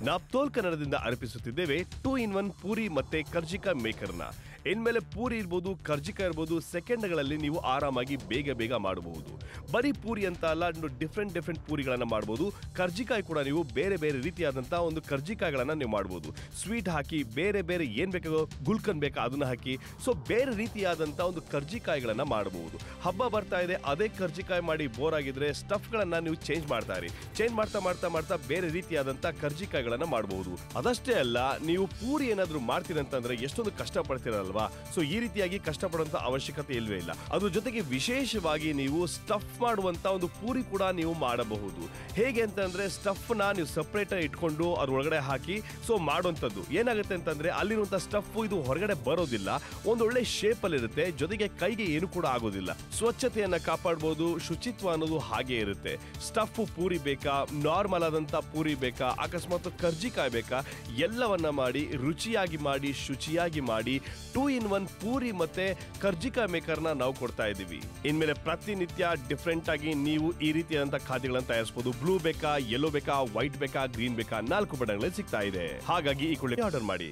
ನಾಪ್ತೋಲ್ ಕನ್ನಡದಿಂದ ಅರ್ಪಿಸುತ್ತಿದ್ದೇವೆ two in one puri ಮತ್ತೆ ಕರ್ಜಿಕಾ ಮೇಕರ್ನ ಇನ್ಮೇಲೆ ಪೂರಿ ಇರ್ಬೋದು ಕರ್ಜಿಕ ಇರ್ಬೋದು ಸೆಕೆಂಡ್ಗಳಲ್ಲಿ ನೀವು ಆರಾಮಾಗಿ ಬೇಗ ಬೇಗ ಮಾಡಬಹುದು ಬರೀ ಪೂರಿ ಅಂತ ಅಲ್ಲ ಡಿಫ್ರೆಂಟ್ ಡಿಫ್ರೆಂಟ್ ಪೂರಿಗಳನ್ನ ಮಾಡಬಹುದು ಕರ್ಜಿಕಾಯಿ ಕೂಡ ನೀವು ಬೇರೆ ಬೇರೆ ರೀತಿಯಾದಂತಹ ಒಂದು ಕರ್ಜಿಕಾಯಿಗಳನ್ನ ನೀವು ಮಾಡಬಹುದು ಸ್ವೀಟ್ ಹಾಕಿ ಬೇರೆ ಬೇರೆ ಏನ್ ಬೇಕೋ ಗುಲ್ಕನ್ ಬೇಕಾ ಅದನ್ನ ಹಾಕಿ ಸೊ ಬೇರೆ ರೀತಿಯಾದಂತ ಒಂದು ಕರ್ಜಿಕಾಯಿಗಳನ್ನ ಮಾಡಬಹುದು ಹಬ್ಬ ಬರ್ತಾ ಇದೆ ಅದೇ ಕರ್ಜಿಕಾಯಿ ಮಾಡಿ ಬೋರ್ ಆಗಿದ್ರೆ ಸ್ಟಫ್ಗಳನ್ನ ನೀವು ಚೇಂಜ್ ಮಾಡ್ತಾ ಇರಿ ಚೇಂಜ್ ಮಾಡ್ತಾ ಮಾಡ್ತಾ ಮಾಡ್ತಾ ಬೇರೆ ರೀತಿಯಾದಂತ ಕರ್ಜಿಕಾಯಿಗಳನ್ನ ಮಾಡಬಹುದು ಅದಷ್ಟೇ ಅಲ್ಲ ನೀವು ಪೂರಿ ಏನಾದ್ರೂ ಮಾಡ್ತೀರಂತಂದ್ರೆ ಎಷ್ಟೊಂದು ಕಷ್ಟ ಪಡ್ತೀರಲ್ವಾ ಸೊ ಈ ರೀತಿಯಾಗಿ ಕಷ್ಟಪಡುವಂತ ಅವಶ್ಯಕತೆ ಇಲ್ವೇ ಇಲ್ಲ ಅದ್ರ ಜೊತೆಗೆ ವಿಶೇಷವಾಗಿ ನೀವು ಸ್ಟಫ್ ಮಾಡುವಂತ ಒಂದು ಪೂರಿ ಕೂಡ ನೀವು ಮಾಡಬಹುದು ಹೇಗೆ ಅಂತಂದ್ರೆ ಸ್ಟಫ್ ನ ನೀವು ಸಪರೇಟ್ ಇಟ್ಕೊಂಡು ಅದ್ರ ಒಳಗಡೆ ಹಾಕಿ ಸೊ ಮಾಡುವಂತದ್ದು ಏನಾಗುತ್ತೆ ಅಂತಂದ್ರೆ ಅಲ್ಲಿರುವಂತ ಸ್ಟಫ್ ಇದು ಹೊರಗಡೆ ಬರೋದಿಲ್ಲ ಒಂದೊಳ್ಳೆ ಶೇಪ್ ಅಲ್ಲಿ ಇರುತ್ತೆ ಜೊತೆಗೆ ಕೈಗೆ ಏನು ಕೂಡ ಆಗೋದಿಲ್ಲ ಸ್ವಚ್ಛತೆಯನ್ನ ಕಾಪಾಡಬಹುದು ಶುಚಿತ್ವ ಅನ್ನೋದು ಹಾಗೆ ಇರುತ್ತೆ ಸ್ಟಫ್ ಪೂರಿ ಬೇಕಾ ನಾರ್ಮಲ್ ಆದಂತ ಪೂರಿ ಬೇಕಾ ಅಕಸ್ಮಾತ್ ಕರ್ಜಿಕಾಯಿ ಬೇಕಾ ಎಲ್ಲವನ್ನ ಮಾಡಿ ರುಚಿಯಾಗಿ ಮಾಡಿ ಶುಚಿಯಾಗಿ ಮಾಡಿ ಟೂ ಇನ್ ಒನ್ ಪೂರಿ ಮತ್ತೆ ಕರ್ಜಿಕಾಯಿ ಮೇಕರ್ನ ನಾವು ಕೊಡ್ತಾ ಇದ್ದೀವಿ ಇನ್ಮೇಲೆ ಪ್ರತಿನಿತ್ಯ ಡಿಫ್ರೆಂಟ್ ಆಗಿ ನೀವು ಈ ರೀತಿಯಾದಂತ ಖಾದ್ಯಗಳನ್ನ ತಯಾರಿಸಬಹುದು ಬ್ಲೂ ಬೇಕಾ ಯೆಲ್ಲೋ ಬೇಕಾ ವೈಟ್ ಬೇಕಾ ಗ್ರೀನ್ ಬೇಕಾ ನಾಲ್ಕು ಬಣ್ಣಗಳಲ್ಲಿ ಸಿಗ್ತಾ ಇದೆ ಹಾಗಾಗಿ ಈ ಕೂಡಲೇ ಆರ್ಡರ್ ಮಾಡಿ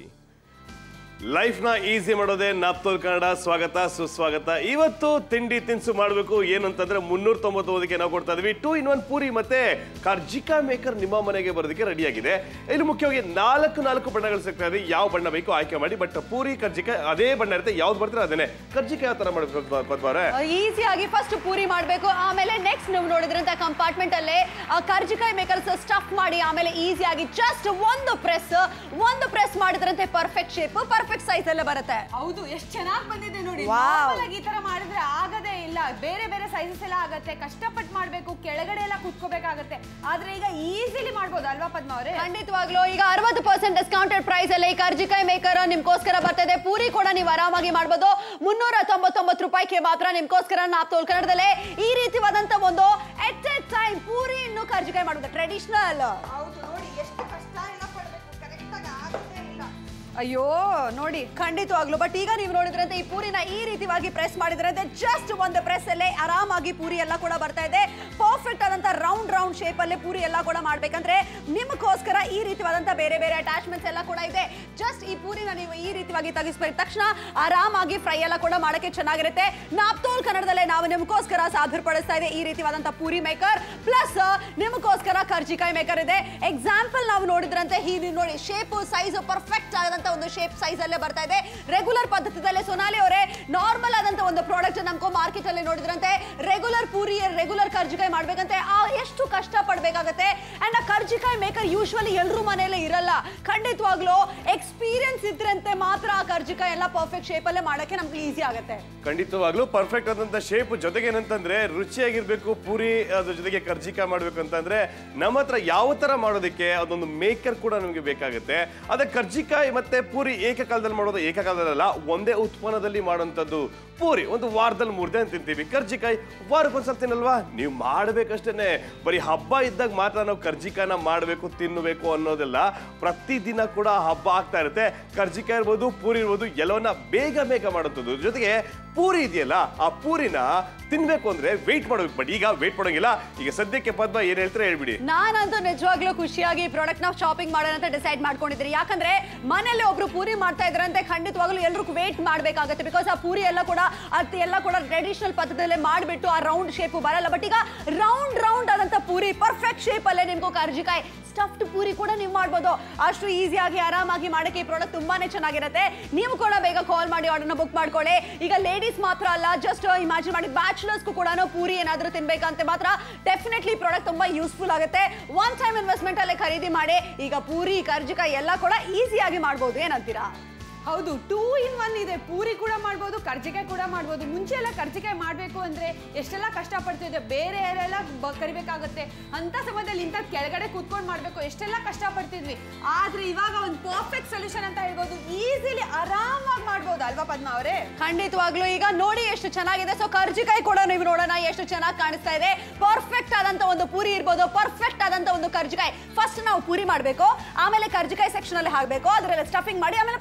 ಲೈಫ್ ನ ಈಸಿ ಮಾಡೋದೇ ನಾಪ್ತೋಲ್ ಕನ್ನಡ ಸ್ವಾಗತ ಸುಸ್ವಾಗತ ಇವತ್ತು ತಿಂಡಿ ತಿನಿಸು ಮಾಡಬೇಕು ಏನು ಅಂತಂದ್ರೆ ಮುನ್ನೂರ ತೊಂಬತ್ತೊಂದಕ್ಕೆ ನಾವು ಕೊಡ್ತಾ ಇದೀವಿ ಟೂ ಇನ್ ಒನ್ ಪೂರಿ ಮತ್ತೆ ಕರ್ಜಿಕಾ ಮೇಕರ್ ನಿಮ್ಮ ಮನೆಗೆ ಬರೋದಕ್ಕೆ ರೆಡಿ ಆಗಿದೆ ಇಲ್ಲಿ ಮುಖ್ಯವಾಗಿ ನಾಲ್ಕು ನಾಲ್ಕು ಬಣ್ಣಗಳು ಸಿಗ್ತಾ ಇದೆ ಯಾವ ಬಣ್ಣ ಬೇಕು ಆಯ್ಕೆ ಮಾಡಿ ಬಟ್ ಪೂರಿ ಕರ್ಜಿಕಾಯಿ ಅದೇ ಬಣ್ಣ ಇರುತ್ತೆ ಯಾವ್ದು ಬರ್ತಾರೆ ಅದೇನೆ ಕರ್ಜಿಕಾಯಿ ಯಾವ ತರ ಮಾಡಬೇಕು ಪದ್ಮಾರೆ ಈಸಿಯಾಗಿ ಫಸ್ಟ್ ಪೂರಿ ಮಾಡಬೇಕು ಆಮೇಲೆ ನೆಕ್ಸ್ಟ್ ನೀವು ನೋಡಿದ್ರಂತ ಕಂಪಾರ್ಟ್ಮೆಂಟ್ ಅಲ್ಲೇ ಆ ಕರ್ಜಿಕಾಯಿ ಮೇಕರ್ಸ್ ಸ್ಟಫ್ ಮಾಡಿ ಆಮೇಲೆ ಈಸಿಯಾಗಿ ಜಸ್ಟ್ ಒಂದು ಪ್ರೆಸ್ ಒಂದು ಪ್ರೆಸ್ ಮಾಡಿದ್ರಂತೆ ಪರ್ಫೆಕ್ಟ್ ಶೇಪ್ ಪರ್ಫೆಕ್ಟ್ ಸೈಜ್ ಅಲ್ಲೇ ಬರುತ್ತೆ ಹೌದು ಎಷ್ಟು ಚೆನ್ನಾಗಿ ಬಂದಿದೆ ನೋಡಿ Wow. Normal ಆಗಿ ಈ ತರ ಮಾಡಿದ್ರೆ ಆಗದೇ ಇಲ್ಲ ಬೇರೆ ಬೇರೆ ಸೈಜಸ್ ಎಲ್ಲ ಆಗತ್ತೆ ಕಷ್ಟಪಟ್ಟು ಮಾಡ್ಬೇಕು ಕೆಳಗಡೆ ಎಲ್ಲ ಕುತ್ಕೋಬೇಕಾಗತ್ತೆ ಆದ್ರೆ ಈಗ ಈಸಿಲಿ ಮಾಡ್ಬೋದು ಅಲ್ವಾ ಪದ್ಮ ಅವರೇ ಖಂಡಿತವಾಗ್ಲೂ ಈಗ ಅರವತ್ತು ಪರ್ಸೆಂಟ್ ಡಿಸ್ಕೌಂಟೆಡ್ ಪ್ರೈಸ್ ಅಲ್ಲಿ ಕರ್ಜಿಕಾಯಿ ಮೇಕರ್ ನಿಮ್ಗೋಸ್ಕರ ಬರ್ತಿದೆ ಪೂರಿ ಕೂಡ ನೀವು ಆರಾಮಾಗಿ ಮಾಡ್ಬೋದು ಮುನ್ನೂರ ತೊಂಬತ್ತೊಂಬತ್ತು ರೂಪಾಯಿಗೆ ಮಾತ್ರ ನಿಮ್ಗೋಸ್ಕರ ನಾಪ್ತೋಲ್ ಕನ್ನಡದಲ್ಲೇ ಈ ರೀತಿವಾದಂತ ಒಂದು ಎಟ್ ಎ ಟೈಮ್ ಪೂರಿ ಇನ್ನು ಕರ್ಜಿಕಾಯಿ ಮಾಡೋದು ಟ್ರೆಡಿಷನಲ್ ಹೌದು ನೋಡಿ ಎಷ್ಟು ಕಷ್ಟ ಎಲ್ಲ ಪಡ್ಬೇಕು ಕರೆಕ್ಟ್ ಆಗಿ ಆಗದೇ ಇಲ್ಲ ಅಯ್ಯೋ ನೋಡಿ ಖಂಡಿತವಾಗ್ಲು ಬಟ್ ಈಗ ನೀವು ನೋಡಿದ್ರಂತೆ ಈ ಪೂರಿನ ಈ ರೀತಿಯಾಗಿ ಪ್ರೆಸ್ ಮಾಡಿದ್ರಂತೆ ಜಸ್ಟ್ ಒಂದು ಪ್ರೆಸ್ ಅಲ್ಲೇ ಆರಾಮಾಗಿ ಪೂರಿ ಎಲ್ಲ ಕೂಡ ಬರ್ತಾ ಇದೆ ಪರ್ಫೆಕ್ಟ್ ಆದಂತ ರೌಂಡ್ ರೌಂಡ್ ಶೇಪ್ ಅಲ್ಲೇ ಪೂರಿ ಎಲ್ಲ ಕೂಡ ಮಾಡ್ಬೇಕಂದ್ರೆ ನಿಮಗೋಸ್ಕರ ಈ ರೀತಿಯಾದಂತ ಬೇರೆ ಬೇರೆ ಅಟ್ಯಾಚ್ಮೆಂಟ್ಸ್ ಎಲ್ಲ ಕೂಡ ಇದೆ ಜಸ್ಟ್ ಈ ಪೂರಿನ ನೀವು ಈ ರೀತಿಯಾಗಿ ತೆಗಿಸ್ಬೇಕು ತಕ್ಷಣ ಆರಾಮಾಗಿ ಫ್ರೈ ಎಲ್ಲ ಕೂಡ ಮಾಡಕ್ಕೆ ಚೆನ್ನಾಗಿರುತ್ತೆ ನಾಪ್ತೋಲ್ ಕನ್ನಡದಲ್ಲೇ ನಾವು ನಿಮಗೋಸ್ಕರ ಸಾಧುರ್ಪಡಿಸ್ತಾ ಇದೆ ಈ ರೀತಿಯಾದಂತ ಪೂರಿ ಮೇಕರ್ ಪ್ಲಸ್ ನಿಮಗೋಸ್ಕರ ಕರ್ಜಿಕಾಯಿ ಮೇಕರ್ ಇದೆ ಎಕ್ಸಾಂಪಲ್ ನಾವು ನೋಡಿದ್ರಂತೆ ಈ ನೀವು ನೋಡಿ ಶೇಪ್ ಸೈಜ್ ಪರ್ಫೆಕ್ಟ್ ಆದಂತ ಒಂದು ಶೇಪ್ ಸೈಜ್ ಅಲ್ಲೇ ಬರ್ತಾ ಇದೆ ರೆಗ್ಯುಲರ್ ಪದ್ಧತಿದಲ್ಲೇ ಸೊನಾಲಿ ಅವರೇ ನಾರ್ಮಲ್ ಆದಂತ ಒಂದು ಪ್ರಾಡಕ್ಟ್ ನಮ್ಕೋ ಮಾರ್ಕೆಟ್ ಅಲ್ಲಿ ನೋಡಿದ್ರಂತೆ ರೆಗ್ಯುಲರ್ ಪೂರಿ ರೆಗ್ಯುಲರ್ ಕರ್ಜಿಕಾಯಿ ಮಾಡ್ಬೇಕಂತೆ ಆ ಎಷ್ಟು ಕಷ್ಟ ಪಡ್ಬೇಕಾಗತ್ತೆ ಅಂಡ್ ಆ ಕರ್ಜಿಕಾಯಿ ಮೇಕರ್ ಯೂಶ್ವಲಿ ಎಲ್ಲರೂ ಮನೆಯಲ್ಲೇ ಇರಲ್ಲ ಖಂಡಿತವಾಗ್ಲೂ ಎಕ್ಸ್ಪೀರಿಯನ್ಸ್ ಇದ್ರಂತೆ ಮಾತ್ರ ಆ ಕರ್ಜಿಕಾಯಿ ಎಲ್ಲ ಪರ್ಫೆಕ್ಟ್ ಶೇಪ್ ಅಲ್ಲೇ ಮಾಡಕ್ಕೆ ನಮ್ಗೆ ಈಸಿ ಆಗುತ್ತೆ ಖಂಡಿತವಾಗ್ಲೂ ಪರ್ಫೆಕ್ಟ್ ಆದಂತ ಶೇಪ್ ಜೊತೆಗೆ ಏನಂತಂದ್ರೆ ರುಚಿಯಾಗಿರ್ಬೇಕು ಪೂರಿ ಅದ್ರ ಜೊತೆಗೆ ಕರ್ಜಿಕಾಯಿ ಮಾಡ್ಬೇಕು ಅಂತಂದ್ರೆ ನಮ್ಮ ಹತ್ರ ಯಾವ ತರ ಮಾಡೋದಕ್ಕೆ ಅದೊಂದು ಮೇಕರ್ ಕೂಡ ನಮಗೆ ಬೇಕಾಗುತ್ತೆ ಅದೇ ಕರ್ಜಿಕಾಯಿ ಮತ್ತೆ ಪೂರಿ ಏಕಕಾಲದಲ್ಲಿ ಮಾಡೋದು ಏಕಕಾಲದಲ್ಲ ಒಂದೇ ಉತ್ಪನ್ನದಲ್ಲಿ ಮಾಡುವಂಥದ್ದು ಪೂರಿ ಒಂದು ವಾರದಲ್ಲಿ ಮೂರ್ ದಿನ ತಿಂತೀವಿ ಕರ್ಜಿಕಾಯಿ ವಾರಕ್ಕೊಂದ್ಸಲ ತಿನ್ನಲ್ವಾ ನೀವು ಮಾಡ್ಬೇಕಷ್ಟೇನೆ ಬರೀ ಹಬ್ಬ ಇದ್ದಾಗ ಮಾತ್ರ ನಾವು ಕರ್ಜಿಕಾಯನ ಮಾಡಬೇಕು ತಿನ್ನಬೇಕು ಅನ್ನೋದೆಲ್ಲ ಪ್ರತಿದಿನ ಕೂಡ ಹಬ್ಬ ಆಗ್ತಾ ಇರುತ್ತೆ ಕರ್ಜಿಕಾಯಿ ಇರ್ಬೋದು ಪೂರಿ ಇರ್ಬೋದು ಎಲ್ಲವನ್ನ ಬೇಗ ಬೇಗ ಮಾಡುವಂಥದ್ದು ಜೊತೆಗೆ ಪೂರಿ ಇದೆಯಲ್ಲ ಆ ಪೂರಿನ ತಿನ್ಬೇಕು ಅಂದ್ರೆ ವೆಯ್ಟ್ ಮಾಡ್ಬೇಕು ಬಟ್ ಈಗ ವೆಯ್ಟ್ ಮಾಡೋಂಗಿಲ್ಲ ಈಗ ಸದ್ಯಕ್ಕೆ ಪದ್ಮ ಏನ್ ಹೇಳ್ತಾರೆ ಹೇಳ್ಬಿಡಿ ನಾನಂತೂ ನಿಜವಾಗ್ಲೂ ಖುಷಿಯಾಗಿ ಪ್ರಾಡಕ್ಟ್ ನಾವು ಶಾಪಿಂಗ್ ಮಾಡೋಣ ಅಂತ ಡಿಸೈಡ್ ಮಾಡ್ಕೊಂಡಿದ್ದೀನಿ ಯಾಕಂದ್ರೆ ಮನೇಲಿ ಒಬ್ರು ಪೂರಿ ಮಾಡ್ತಾ ಇದ್ರಂತೆ ಖಂಡಿತವಾಗ್ಲೂ ಎಲ್ರಿಗೂ ವೇಟ್ ಮಾಡಬೇಕಾಗುತ್ತೆ ಬಿಕಾಸ್ ಆ ಪೂರಿ ಎಲ್ಲ ಕೂಡ ಅದು ಎಲ್ಲ ಕೂಡ ಟ್ರೆಡಿಷನಲ್ ಪದ್ಧತಿಯಲ್ಲೇ ಮಾಡಿಬಿಟ್ಟು ಆ ರೌಂಡ್ ಶೇಪ್ ಬರಲ್ಲ ಬಟ್ ಈಗ ರೌಂಡ್ ರೌಂಡ್ ಆದಂತ ಪೂರಿ ಪರ್ಫೆಕ್ಟ್ ಶೇಪ್ ಅಲ್ಲೇ ನಿಮ್ಗೂ ಕರ್ಜಿಕಾಯಿ ಸ್ಟಫ್ಡ್ ಪೂರಿ ಕೂಡ ನೀವು ಮಾಡ್ಬೋದು ಅಷ್ಟು ಈಸಿಯಾಗಿ ಆರಾಮಾಗಿ ಮಾಡಕ್ಕೆ ಈ ಪ್ರಾಡಕ್ಟ್ ತುಂಬಾನೇ ಚೆನ್ನಾಗಿರುತ್ತೆ ನೀವು ಕೂಡ ಬೇಗ ಕಾಲ್ ಮಾಡಿ ಆರ್ಡರ್ನ ಬುಕ್ ಮಾಡ್ಕೊಳ್ಳಿ ಈಗ ಲೇಡೀಸ್ ಮಾತ್ರ ಅಲ್ಲ ಜಸ್ಟ್ ಇಮ್ಯಾಜಿನ್ ಮಾಡಿ ಬ್ಯಾಚುಲರ್ಸ್ಗೂ ಕೂಡ ಪೂರಿ ಏನಾದರೂ ತಿನ್ಬೇಕಂತ ಮಾತ್ರ ಡೆಫಿನೆಟ್ಲಿ ಪ್ರಾಡಕ್ಟ್ ತುಂಬಾ ಯೂಸ್ಫುಲ್ ಆಗುತ್ತೆ ಒನ್ ಟೈಮ್ ಇನ್ವೆಸ್ಟ್ಮೆಂಟ್ ಅಲ್ಲೇ ಖರೀದಿ ಮಾಡಿ ಈಗ ಪೂರಿ ಕರ್ಜಿಕಾಯಿ ಎಲ್ಲ ಕೂಡ ಈಸಿಯಾಗಿ ಮಾಡ್ಬೋದು ಏನಂತೀರಾ ಹೌದು ಟೂ ಇನ್ ಒನ್ ಇದೆ ಪೂರಿ ಕೂಡ ಮಾಡ್ಬೋದು ಕರ್ಜಿಕಾಯಿ ಕೂಡ ಮಾಡ್ಬೋದು ಮುಂಚೆ ಎಲ್ಲ ಕರ್ಜಿಕಾಯಿ ಮಾಡಬೇಕು ಅಂದ್ರೆ ಎಷ್ಟೆಲ್ಲ ಕಷ್ಟ ಪಡ್ತಿದ್ದೆ ಬೇರೆ ಯಾರೆಲ್ಲ ಬ- ಕರಿಬೇಕಾಗುತ್ತೆ ಅಂತ ಸಮಯದಲ್ಲಿ ಇಂಥ ಕೆಳಗಡೆ ಕೂತ್ಕೊಂಡು ಮಾಡಬೇಕು ಎಷ್ಟೆಲ್ಲ ಕಷ್ಟ ಪಡ್ತಿದ್ವಿ ಆದ್ರೆ ಇವಾಗ ಒಂದು ಪರ್ಫೆಕ್ಟ್ ಸೊಲ್ಯೂಷನ್ ಅಂತ ಹೇಳ್ಬೋದು ಈಸಿಲಿ ಆರಾಮಾಗಿ ಮಾಡ್ಬೋದು ಅಲ್ವಾ ಪದ್ಮ ಅವರೇ ಖಂಡಿತವಾಗ್ಲೂ ಈಗ ನೋಡಿ ಎಷ್ಟು ಚೆನ್ನಾಗಿದೆ ಸೊ ಕರ್ಜಿಕಾಯಿ ಕೂಡ ನೀವು ನೋಡೋಣ ಎಷ್ಟು ಚೆನ್ನಾಗಿ ಕಾಣಿಸ್ತಾ ಇದೆ ಪರ್ಫೆಕ್ಟ್ ಆದಂತ ಒಂದು ಪೂರಿ ಇರ್ಬೋದು ಪರ್ಫೆಕ್ಟ್ ಆದಂತ ಒಂದು ಕರ್ಜಿಕಾಯಿ ಫಸ್ಟ್ ನಾವು ಪೂರಿ ಮಾಡಬೇಕು ಆಮೇಲೆ ಕರ್ಜಿಕಾಯಿ ಸೆಕ್ಷನ್ ಅಲ್ಲಿ ಹಾಕಬೇಕು ಅದರಲ್ಲಿ ಸ್ಟಫಿಂಗ್ ಮಾಡಿ ಆಮೇಲೆ ಪ್ರೆಸ್ ಮಾಡಿ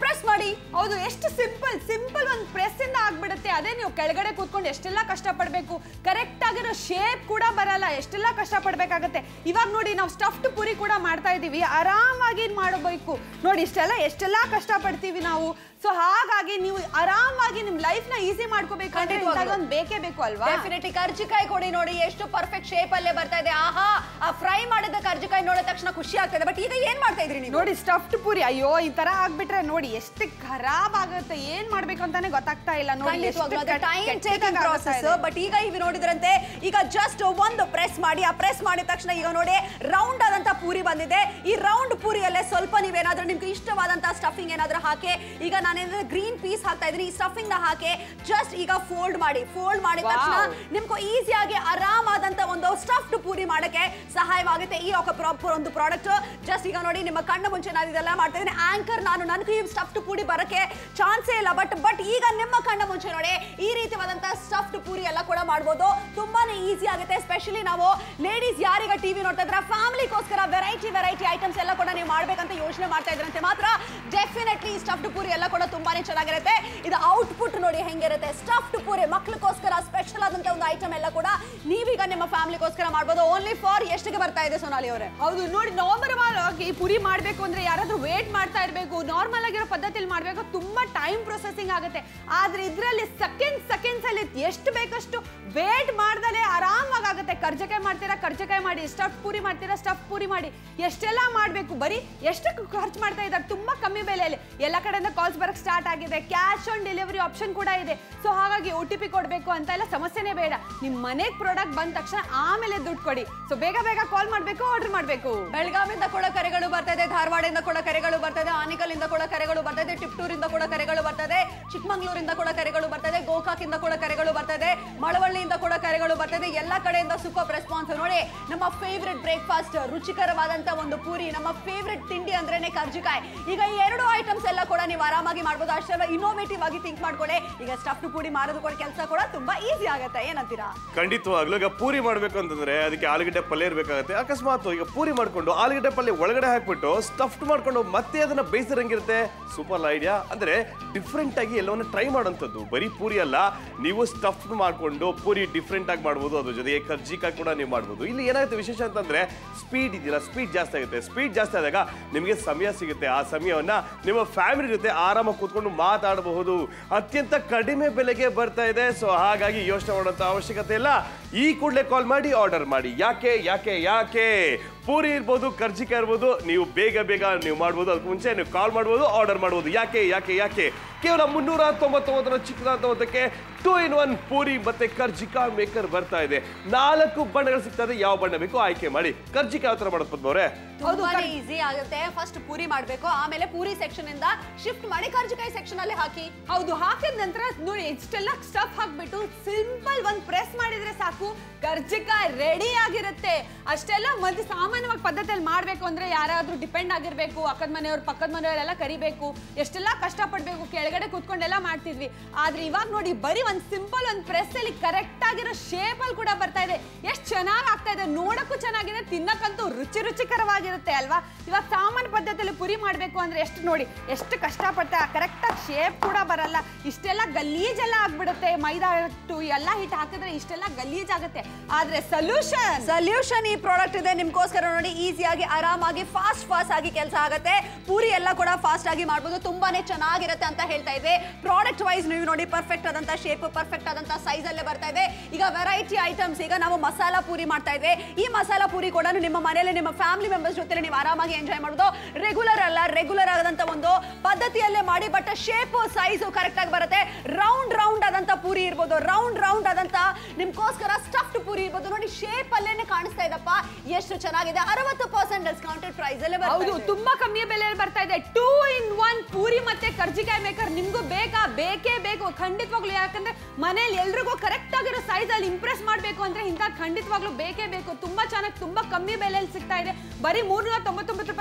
ಹೌದು ಎಷ್ಟು ಸಿಂಪಲ್ ಸಿಂಪಲ್ ಒಂದು ಪ್ರೆಸ್ ಇಂದ ಆಗ್ಬಿಡುತ್ತೆ ಅದೇ ನೀವು ಕೆಳಗಡೆ ಕೂತ್ಕೊಂಡು ಎಷ್ಟೆಲ್ಲ ಕಷ್ಟ ಪಡ್ಬೇಕು ಕರೆಕ್ಟ್ ಆಗಿರೋ ಶೇಪ್ ಕೂಡ ಬರಲ್ಲ ಎಷ್ಟೆಲ್ಲ ಕಷ್ಟ ಪಡ್ಬೇಕಾಗತ್ತೆ ಇವಾಗ ನೋಡಿ ನಾವು ಸ್ಟಫ್ಡ್ ಪುರಿ ಕೂಡ ಮಾಡ್ತಾ ಇದೀವಿ ಆರಾಮಾಗಿ ಮಾಡಬೇಕು ನೋಡಿ ಇಷ್ಟೆಲ್ಲ ಎಷ್ಟೆಲ್ಲ ಕಷ್ಟ ಪಡ್ತೀವಿ ನಾವು ಸೊ ಹಾಗಾಗಿ ನೀವು ಆರಾಮಾಗಿ ನಿಮ್ ಲೈಫ್ ನ ಈಸಿ ಮಾಡ್ಕೋಬೇಕು ಅಂದ್ರೆ ಖಂಡಿತವಾಗ್ಲೂ. ಇಂಥದ್ದೊಂದು ಬೇಕೇ ಬೇಕು ಅಲ್ವಾ ಡೆಫಿನೆಟ್ಲಿ ಕರ್ಜಿಕಾಯಿ ಕೊಡಿ ನೋಡಿ ಎಷ್ಟು ಪರ್ಫೆಕ್ಟ್ ಶೇಪ್ ಅಲ್ಲೇ ಬರ್ತಾ ಇದೆ ಆಹಾ ಆ ಫ್ರೈ ಮಾಡಿದ ಕರ್ಜಿಕಾಯಿ ನೋಡಿದ ತಕ್ಷಣ ಖುಷಿ ಆಗ್ತದೆ ಬಟ್ ಈಗ ಏನ್ ಮಾಡ್ತಾ ಇದ್ರಿ ನೀವು ನೋಡಿ ಸ್ಟಫ್ಡ್ ಪುರಿ ಅಯ್ಯೋ ಈ ತರ ಆಗ್ಬಿಟ್ರೆ ನೋಡಿ ಎಷ್ಟು ಖರಾಬ್ ಆಗುತ್ತೆ ಏನ್ ಮಾಡ್ಬೇಕು ಅಂತಾನೆ ಗೊತ್ತಾಗ್ತಾ ಇಲ್ಲ ನೋಡಿ ಎಷ್ಟು ಖಂಡಿತವಾಗ್ಲೂ ಅದು ಕೆಟ್ಟ- ಟೈಮ್ ಕೆಟ್ಟದಾಗ್ ಟೇಕಿಂಗ್ ಆಗ್ತಾ ಪ್ರಾಸೆಸ್ ಇದೆ. ಬಟ್ ಈಗ ಇವು ನೋಡಿದ್ರಂತೆ ಈಗ ಜಸ್ಟ್ ಒಂದು ಪ್ರೆಸ್ ಮಾಡಿ ಆ ಪ್ರೆಸ್ ಮಾಡಿದ ತಕ್ಷಣ ಈಗ ನೋಡಿ ರೌಂಡ್ ಆದಂತ ಪೂರಿ ಬಂದಿದೆ ಈ ರೌಂಡ್ ಪೂರಿಯಲ್ಲೇ ಸ್ವಲ್ಪ ನೀವೇನಾದ್ರೂ ನಿಮ್ಗೆ ಇಷ್ಟವಾದಂತ ಸ್ಟಫಿಂಗ್ ಏನಾದ್ರೂ ಹಾಕಿ ಈಗ ನಾನೇನಾದ್ರೂ ಗ್ರೀನ್ ಪೀಸ್ ಹಾಕ್ತಾ ಇದ್ದೀನಿ ಈ ಸ್ಟಫಿಂಗ್ ನ ಹಾಕಿ ಜಸ್ಟ್ ಈಗ ಫೋಲ್ಡ್ ಮಾಡಿ ಫೋಲ್ಡ್ ಮಾಡಿದ Wow. ತಕ್ಷಣ ನಿಮ್ಗೆ ಈಸಿಯಾಗಿ ಆರಾಮಾದಂತ ಒಂದು ಸ್ಟಫ್ಡ್ ಪೂರಿ ಮಾಡಕ್ಕೆ ಸಹಾಯವಾಗುತ್ತೆ ಈ ఒక ಪ್ರಾಪರ್ ಒಂದು ಪ್ರಾಡಕ್ಟ್ ಜಸ್ಟ್ ಈಗ ನೋಡಿ ನಿಮ್ಮ ಕಣ್ಣ ಮುಂಚೆ ನಾನು ಇದೆಲ್ಲ ಮಾಡ್ತಾ ಇದ್ದೀನಿ ಆಂಕರ್ ನಾನು ನನಗೂ ಈ ಸ್ಟಫ್ಡ್ ಪೂರಿ ಬರಕ್ಕೆ ಚಾನ್ಸೇ ಇಲ್ಲ ಬಟ್ ಬಟ್ ಈಗ ನಿಮ್ಮ ಕಣ್ಣ ಮುಂಚೆ ನೋಡಿ ಈ ರೀತಿಯಾದಂತ ಸ್ಟಫ್ಡ್ ಪೂರಿ ಎಲ್ಲ ಕೂಡ ಮಾಡ್ಬೋದು ತುಂಬಾನೇ ಈಸಿ ಆಗುತ್ತೆ ಸ್ಪೆಷಲಿ ನಾವು ಲೇಡೀಸ್ ಯಾರೀಗ ಟಿವಿ ನೋಡ್ತಾ ಇದ್ರೆ ಫ್ಯಾಮಿಲಿಗೋಸ್ಕರ ವೆರೈಟಿ ವೆರೈಟಿ ಐಟಮ್ಸ್ ಎಲ್ಲ ಕೂಡ ನೀವು ಮಾಡ್ಬೇಕಂತ ಯೋಚನೆ ಮಾಡ್ತಾ ಇದ್ರಂತೆ ಮಾತ್ರ ಡೆಫಿನೆಟ್ಲಿ ಸ್ಟಫ್ಡ್ ಪೂರಿ ಎಲ್ಲ ಕೂಡ ತುಂಬಾನೇ ಚೆನ್ನಾಗಿರುತ್ತೆ ಇದು ಔಟ್ಪುಟ್ ನೋಡಿ ಹೆಂಗಿರುತ್ತೆ ಸ್ಟಫ್ಡ್ ಪೂರಿ ಮಕ್ಳಿಗೋಸ್ಕರ ಸ್ಪೆಷಲ್ ಆದಂತ ಒಂದು ಐಟಮ್ ಎಲ್ಲ ಕೂಡ ನೀವೀಗ ನಿಮ್ಮ ಫ್ಯಾಮಿಲಿಗೋಸ್ಕರ ಮಾಡ್ಬೋದು ಓನ್ಲಿ ಫಾರ್ ಎಷ್ಟಿಗೆ ಬರ್ತಾ ಇದೆ ಸೋನಾಲಿ ಅವರೇ ಹೌದು ನೋಡಿ ನಾರ್ಮಲ್ ಆಗಿ ಪುರಿ ಮಾಡ್ಬೇಕು ಅಂದ್ರೆ ಯಾರಾದ್ರೂ ವೇಟ್ ಮಾಡ್ತಾ ಇರಬೇಕು ನಾರ್ಮಲ್ ಆಗಿರೋ ಪದ್ಧತಿಲಿ ಮಾಡ್ಬೇಕು ತುಂಬಾ ಟೈಮ್ ಪ್ರೊಸೆಸಿಂಗ್ ಆಗುತ್ತೆ ಆದ್ರೆ ಇದ್ರಲ್ಲಿ ಸೆಕೆಂಡ್ ಸೆಕೆಂಡ್ಸ್ ಅಲ್ಲಿ ಎಷ್ಟು ಬೇಕಷ್ಟು ವೇಟ್ ಮಾಡ್ದಲೇ ಆರಾಮಾಗಿ ಆಗುತ್ತೆ ಕರ್ಜಕಾಯಿ ಮಾಡ್ತೀರಾ ಕರ್ಜಕಾಯಿ ಮಾಡಿ ಸ್ಟಫ್ ಪೂರಿ ಮಾಡ್ತೀರಾ ಸ್ಟಫ್ ಪೂರಿ ಮಾಡಿ ಎಷ್ಟೆಲ್ಲ ಮಾಡ್ಬೇಕು ಬರೀ ಎಷ್ಟು ಖರ್ಚು ಮಾಡ್ತಾ ಇದ್ದಾರೆ ತುಂಬಾ ಕಮ್ಮಿ ಬೆಲೆಯಲ್ಲಿ ಎಲ್ಲ ಕಡೆಯಿಂದ ಕಾಲ್ಸ್ ಬರಕ್ ಸ್ಟಾರ್ಟ್ ಆಗಿದೆ ಕ್ಯಾಶ್ ಆನ್ ಡೆಲಿವರಿ ಆಪ್ಷನ್ ಕೂಡ ಇದೆ ಸೊ ಹಾಗಾಗಿ ಒ ಟಿ ಪಿ ಕೊಡಬೇಕು ಅಂತ ಎಲ್ಲ ಸಮಸ್ಯೆನೇ ಬೇಡ ನಿಮ್ ಮನೆಗೆ ಪ್ರಾಡಕ್ಟ್ ಬಂದ ತಕ್ಷಣ ಆಮೇಲೆ ದುಡ್ಡು ಕೊಡಿ ಸೊ ಬೇಗ ಬೇಗ ಕಾಲ್ ಮಾಡಬೇಕು ಆರ್ಡರ್ ಮಾಡಬೇಕು ಬೆಳಗಾವಿಂದ ಕೂಡ ಕರೆಗಳು ಬರ್ತಾ ಇದೆ ಧಾರವಾಡದಿಂದ ಕೂಡ ಕರೆಗಳು ಬರ್ತಾ ಇದೆ ಆನಿಕಲ್ ಕೂಡ ಕರೆಗಳು ಬರ್ತಾ ಇದೆ ಟಿಪ್ಟೂರಿಂದ ಕೂಡ ಕರೆಗಳು ಬರ್ತಾ ಇದೆ ಚಿಕ್ಕಮಂಗ್ಳೂರಿಂದ ಕೂಡ ಕರೆಗಳು ಬರ್ತಾ ಇದೆ ಗೋಕಾಕಿಂದ ಕೂಡ ಕರೆಗಳು ಬರ್ತಾ ಇದೆ ಮಳವಳ್ಳಿಯಿಂದ ಕೂಡ ಕರೆಗಳು ಬರ್ತಾ ಇದೆ ಎಲ್ಲ ಕಡೆಯಿಂದ ಸೂಪರ್ ರೆಸ್ಪಾನ್ಸ್ ನೋಡಿ ನಮ್ಮ ಫೇವ್ರೆಟ್ ಬ್ರೇಕ್ಫಾಸ್ಟ್ ರುಚಿಕರವಾದಂತ ಒಂದು ಪೂರಿ ನಮ್ಮ ಫೇವ್ರೆಟ್ ತಿಂಡಿ ಅಂದ್ರೇನೆ ಕರ್ಜಿಕಾಯಿ ಈಗ ಈ ಎರಡು ಐಟಮ್ಸ್ ಎಲ್ಲ ಕೂಡ ನೀವು ಆರಾಮಾಗಿ ಮಾಡ್ಬೋದು ಅಷ್ಟೆಲ್ಲ ಇನ್ನೋವೇಟಿವ್ ಆಗಿ ಥಿಂಕ್ ಮಾಡ್ಕೊಳ್ಳಿ ಈಗ ಸ್ಟಫ್ಡ್ ಪೂರಿ ಮಾಡೋದು ಕೂಡ ಕೆಲಸ ಕೂಡ ತುಂಬಾ ಈಸಿ ಆಗುತ್ತೆ ಏನಂತೀರಾ ಖಂಡಿತವಾಗ್ಲೂ ಈಗ ಪೂರಿ ಮಾಡಬೇಕು ಅಂತಂದ್ರೆ ಅದಕ್ಕೆ ಆಲೂಗಡ್ಡೆ ಪಲ್ಯ ಇರಬೇಕಾಗುತ್ತೆ ಅಕಸ್ಮಾತ್ ಈಗ ಪೂರಿ ಮಾಡ್ಕೊಂಡು ಆಲೂಗಡ್ಡೆ ಪಲ್ಯ ಒಳಗಡೆ ಹಾಕ್ಬಿಟ್ಟು ಸ್ಟಫ್ಡ್ ಮಾಡ್ಕೊಂಡು ಮತ್ತೆ ಅದನ್ನ ಬೇಯಿಸಿರಂಗಿರುತ್ತೆ ಸೂಪರ್ ಐಡಿಯಾ ಅಂದ್ರೆ ಡಿಫ್ರೆಂಟ್ ಆಗಿ ಎಲ್ಲವನ್ನ ಟ್ರೈ ಮಾಡೋಂಥದ್ದು ಬರೀ ಪೂರಿ ಅಲ್ಲ ನೀವು ಸ್ಟಫ್ಡ್ ಮಾಡ್ಕೊಂಡು ಪೂರಿ ಡಿಫ್ರೆಂಟ್ ಆಗಿ ಮಾಡ್ಬೋದು ಅದ್ರ ಜೊತೆಗೆ ಕರ್ಜಿಕಾಯಿ ಕೂಡ ನೀವು ಮಾಡ್ಬೋದು ಇಲ್ಲಿ ಏನಾಗುತ್ತೆ ವಿಶೇಷ ಅಂತಂದ್ರೆ ಸ್ಪೀಡ್ ಇದೆಯಲ್ಲ ಸ್ಪೀಡ್ ಜಾಸ್ತಿ ಆಗುತ್ತೆ ಸ್ಪೀಡ್ ಜಾಸ್ತಿ ಆದಾಗ ನಿಮಗೆ ಸಮಯ ಸಿಗುತ್ತೆ ಆ ಸಮಯವನ್ನ ನಿಮ್ಮ ಫ್ಯಾಮಿಲಿ ಜೊತೆ ಆರಾಮಾಗಿ ಕೂತ್ಕೊಂಡು ಮಾತಾಡಬಹುದು ಅತ್ಯಂತ ಕಡಿಮೆ ಬೆಲೆಗೆ ಬರ್ತಾ ಇದೆ ಸೊ ಹಾಗಾಗಿ ಯೋಚನೆ ಮಾಡುವಂತ ಅವಶ್ಯಕತೆ ಇಲ್ಲ ಈ ಕೂಡಲೇ ಕಾಲ್ ಮಾಡಿ ಆರ್ಡರ್ ಮಾಡಿ ಯಾಕೆ ಯಾಕೆ ಯಾಕೆ ಪೂರಿ ಇರ್ಬೋದು ಕರ್ಜಿಕಾಯಿ ಇರ್ಬೋದು ನೀವು ಬೇಗ ಬೇಗ ನೀವು ಮಾಡ್ಬೋದು ಅದಕ್ಕೆ ಮುಂಚೆ ನೀವು ಕಾಲ್ ಮಾಡ್ಬೋದು ಆರ್ಡರ್ ಮಾಡ್ಬೋದು ಯಾಕೆ ಯಾಕೆ ಯಾಕೆ ಕೇವಲ ಮುನ್ನೂರ ತೊಂಬತ್ತೊಂಬತ್ತರ ಚಿಕ್ಕದಾದಂತಕ್ಕೆ ಟೂ ಇನ್ ಒನ್ ಪೂರಿ ಮತ್ತೆ ಕರ್ಜಿಕಾ ಮೇಕರ್ ಬರ್ತಾ ಇದೆ ನಾಲ್ಕು ಬಣ್ಣಗಳು ಸಿಗ್ತಾ ಇದೆ ಯಾವ ಬಣ್ಣ ಬೇಕು ಆಯ್ಕೆ ಮಾಡಿ ಕರ್ಜಿಕಾಯಿ ಯಾವ ತರ ಮಾಡೋದು ಪದ್ಮವ್ರೆ ತುಂಬಾನೇ ಈಸಿ ಆಗುತ್ತೆ ಫಸ್ಟ್ ಪೂರಿ ಮಾಡ್ಬೇಕು ಆಮೇಲೆ ಪೂರಿ ಸೆಕ್ಷನ್ ಇಂದ ಶಿಫ್ಟ್ ಮಾಡಿ ಕರ್ಜಿಕಾಯಿ ಸೆಕ್ಷನ್ ಅಲ್ಲಿ ಹಾಕಿ ಹೌದು ಹಾಕಿದ ನಂತರ ನೋಡಿ ಇಷ್ಟೆಲ್ಲ ಸ್ಟಫ್ ಹಾಕ್ಬಿಟ್ಟು ಸಿಂಪಲ್ ಒಂದ್ ಪ್ರೆಸ್ ಮಾಡಿದ್ರೆ ಸಾಕು ಕರ್ಜಿಕಾಯಿ ರೆಡಿ ಆಗಿರುತ್ತೆ ಅಷ್ಟೆಲ್ಲ ಮತ್ತೆ ಸಾಮಾನ್ಯವಾಗಿ ಪದ್ಧತಿಯಲ್ಲಿ ಮಾಡ್ಬೇಕು ಅಂದ್ರೆ ಯಾರಾದ್ರೂ ಡಿಪೆಂಡ್ ಆಗಿರ್ಬೇಕು ಅಕ್ಕದ ಮನೆಯವ್ರು ಪಕ್ಕದ ಮನೆಯವರೆಲ್ಲ ಕರಿಬೇಕು ಎಷ್ಟೆಲ್ಲ ಕಷ್ಟ ಪಡ್ಬೇಕು ಕೆಳಗಡೆ ಕೂತ್ಕೊಂಡೆಲ್ಲ ಮಾಡ್ತಿದ್ವಿ ಆದ್ರೆ ಇವಾಗ ನೋಡಿ ಬರೀ ಒಂದ್ ಸಿಂಪಲ್ ಒಂದ್ ಪ್ರೆಸ್ ಅಲ್ಲಿ ಕರೆಕ್ಟ್ ಆಗಿರೋ ಶೇಪ್ ಅಲ್ಲಿ ಕೂಡ ಬರ್ತಾ ಇದೆ ಎಷ್ಟು ಚೆನ್ನಾಗಿ ಆಗ್ತಾ ಇದೆ ನೋಡಕ್ಕೂ ಚೆನ್ನಾಗಿದೆ ತಿನ್ನಕ್ಕಂತೂ ರುಚಿ ರುಚಿಕರವಾಗಿರುತ್ತೆ ಅಲ್ವಾ ಇವಾಗ ಸಾಮಾನ್ಯ ಪದ್ಧತಿಯಲ್ಲಿ ಪುರಿ ಮಾಡ್ಬೇಕು ಅಂದ್ರೆ ಎಷ್ಟು ನೋಡಿ ಎಷ್ಟು ಕಷ್ಟಪಡ್ತಾ ಕರೆಕ್ಟ್ ಆಗಿ ಶೇಪ್ ಕೂಡ ಬರಲ್ಲ ಇಷ್ಟೆಲ್ಲ ಗಲೀಜೆಲ್ಲ ಆಗ್ಬಿಡುತ್ತೆ ಮೈದಾ ಹಿಟ್ಟು ಎಲ್ಲ ಹಿಟ್ಟು ಹಾಕಿದ್ರೆ ಇಷ್ಟೆಲ್ಲ ಗಲೀಜ್ ಆಗುತ್ತೆ ಆದ್ರೆ ಸೊಲ್ಯೂಷನ್ ಸೊಲ್ಯೂಷನ್ ಈ ಪ್ರಾಡಕ್ಟ್ ಇದೆ ನಿಮ್ಗೋಸ್ಕರ ನೋಡಿ ಈಸಿಯಾಗಿ ಆರಾಮಾಗಿ ಫಾಸ್ಟ್ ಫಾಸ್ಟ್ ಆಗಿ ಕೆಲಸ ಆಗುತ್ತೆ ಪೂರಿ ಎಲ್ಲ ಕೂಡ ಫಾಸ್ಟ್ ಆಗಿ ಮಾಡ್ಬೋದು ತುಂಬಾನೇ ಚೆನ್ನಾಗಿರುತ್ತೆ ಅಂತ ಹೇಳ್ತಾ ಇದ್ವಿ ಪ್ರಾಡಕ್ಟ್ ವೈಸ್ ನೀವು ನೋಡಿ ಪರ್ಫೆಕ್ಟ್ ಆದಂತ ಶೇಪ್ ಪರ್ಫೆಕ್ಟ್ ಆದಂತ ಸೈಜ್ ಅಲ್ಲೇ ಬರ್ತಾ ಇದೆ ಈಗ ವೆರೈಟಿ ಐಟಮ್ಸ್ ಈಗ ನಾವು ಮಸಾಲಾ ಪೂರಿ ಮಾಡ್ತಾ ಇದ್ವಿ ಈ ಮಸಾಲಾ ಪೂರಿ ಕೂಡ ನಿಮ್ಮ ಮನೆಯಲ್ಲಿ ನಿಮ್ಮ ಫ್ಯಾಮಿಲಿ ಮೆಂಬರ್ಸ್ ಜೊತೆ ನೀವು ಆರಾಮಾಗಿ ಎಂಜಾಯ್ ಮಾಡೋದು ರೆಗ್ಯುಲರ್ ಅಲ್ಲ ರೆಗ್ಯುಲರ್ ಆದಂತ ಒಂದು ಪದ್ಧತಿಯಲ್ಲೇ ಮಾಡಿ ಬಟ್ ಶೇಪ್ ಸೈಜು ಕರೆಕ್ಟ್ ಆಗಿ ಬರುತ್ತೆ ರೌಂಡ್ ರೌಂಡ್ ಆದಂತ ಪೂರಿ ಇರ್ಬೋದು ರೌಂಡ್ ರೌಂಡ್ ಆದಂತ ನಿಮ್ಗೋಸ್ಕರ ಸ್ಟಫ್ಡ್ ಪೂರಿ ಇರ್ಬೋದು ನೋಡಿ ಶೇಪ್ ಅಲ್ಲೇನೆ ಕಾಣಿಸ್ತಾ ಇದಪ್ಪ ಎಷ್ಟು ಚೆನ್ನಾಗಿದೆ ಅರವತ್ತು ಪರ್ಸೆಂಟ್ ಡಿಸ್ಕೌಂಟೆಡ್ ಪ್ರೈಸ್ ಅಲ್ಲೇ ಹೌದು ಬರ್ತಾ ಇದೆ. ತುಂಬಾ ಕಮ್ಮಿ ಬೆಲೆಯಲ್ಲಿ ಬರ್ತಾ ಇದೆ ಟೂ ಇನ್ ಒನ್ ಪೂರಿ ಮತ್ತೆ ಕರ್ಜಿಕಾಯಿ ಮೇಕರ್ ನಿಮ್ಗೂ ಬೇಕಾ ಬೇಕೇ ಬೇಕು ಖಂಡಿತವಾಗ್ಲು ಯಾಕಂದ್ರೆ ಮನೇಲಿ ಎಲ್ರಿಗೂ ಕರೆಕ್ಟ್ ಆಗಿರೋ ಸೈಜ್ ಅಲ್ಲಿ ಇಂಪ್ರೆಸ್ ಮಾಡ್ಬೇಕು ಅಂದ್ರೆ ಇಂಥ ಖಂಡಿತವಾಗ್ಲೂ ಬೇಕೇ ಬೇಕು ತುಂಬಾ ಚೆನ್ನಾಗಿ ತುಂಬಾ ಕಮ್ಮಿ ಬೆಲೆಯಲ್ಲಿ ಸಿಗ್ತಾ ಇದೆ ಬರೀ ಮೂರ್ನೂರ ತೊಂಬತ್ತೊಂಬತ್ತು ರೂಪಾಯಿನಲ್ಲಿ ಸಿಗ್ತಾ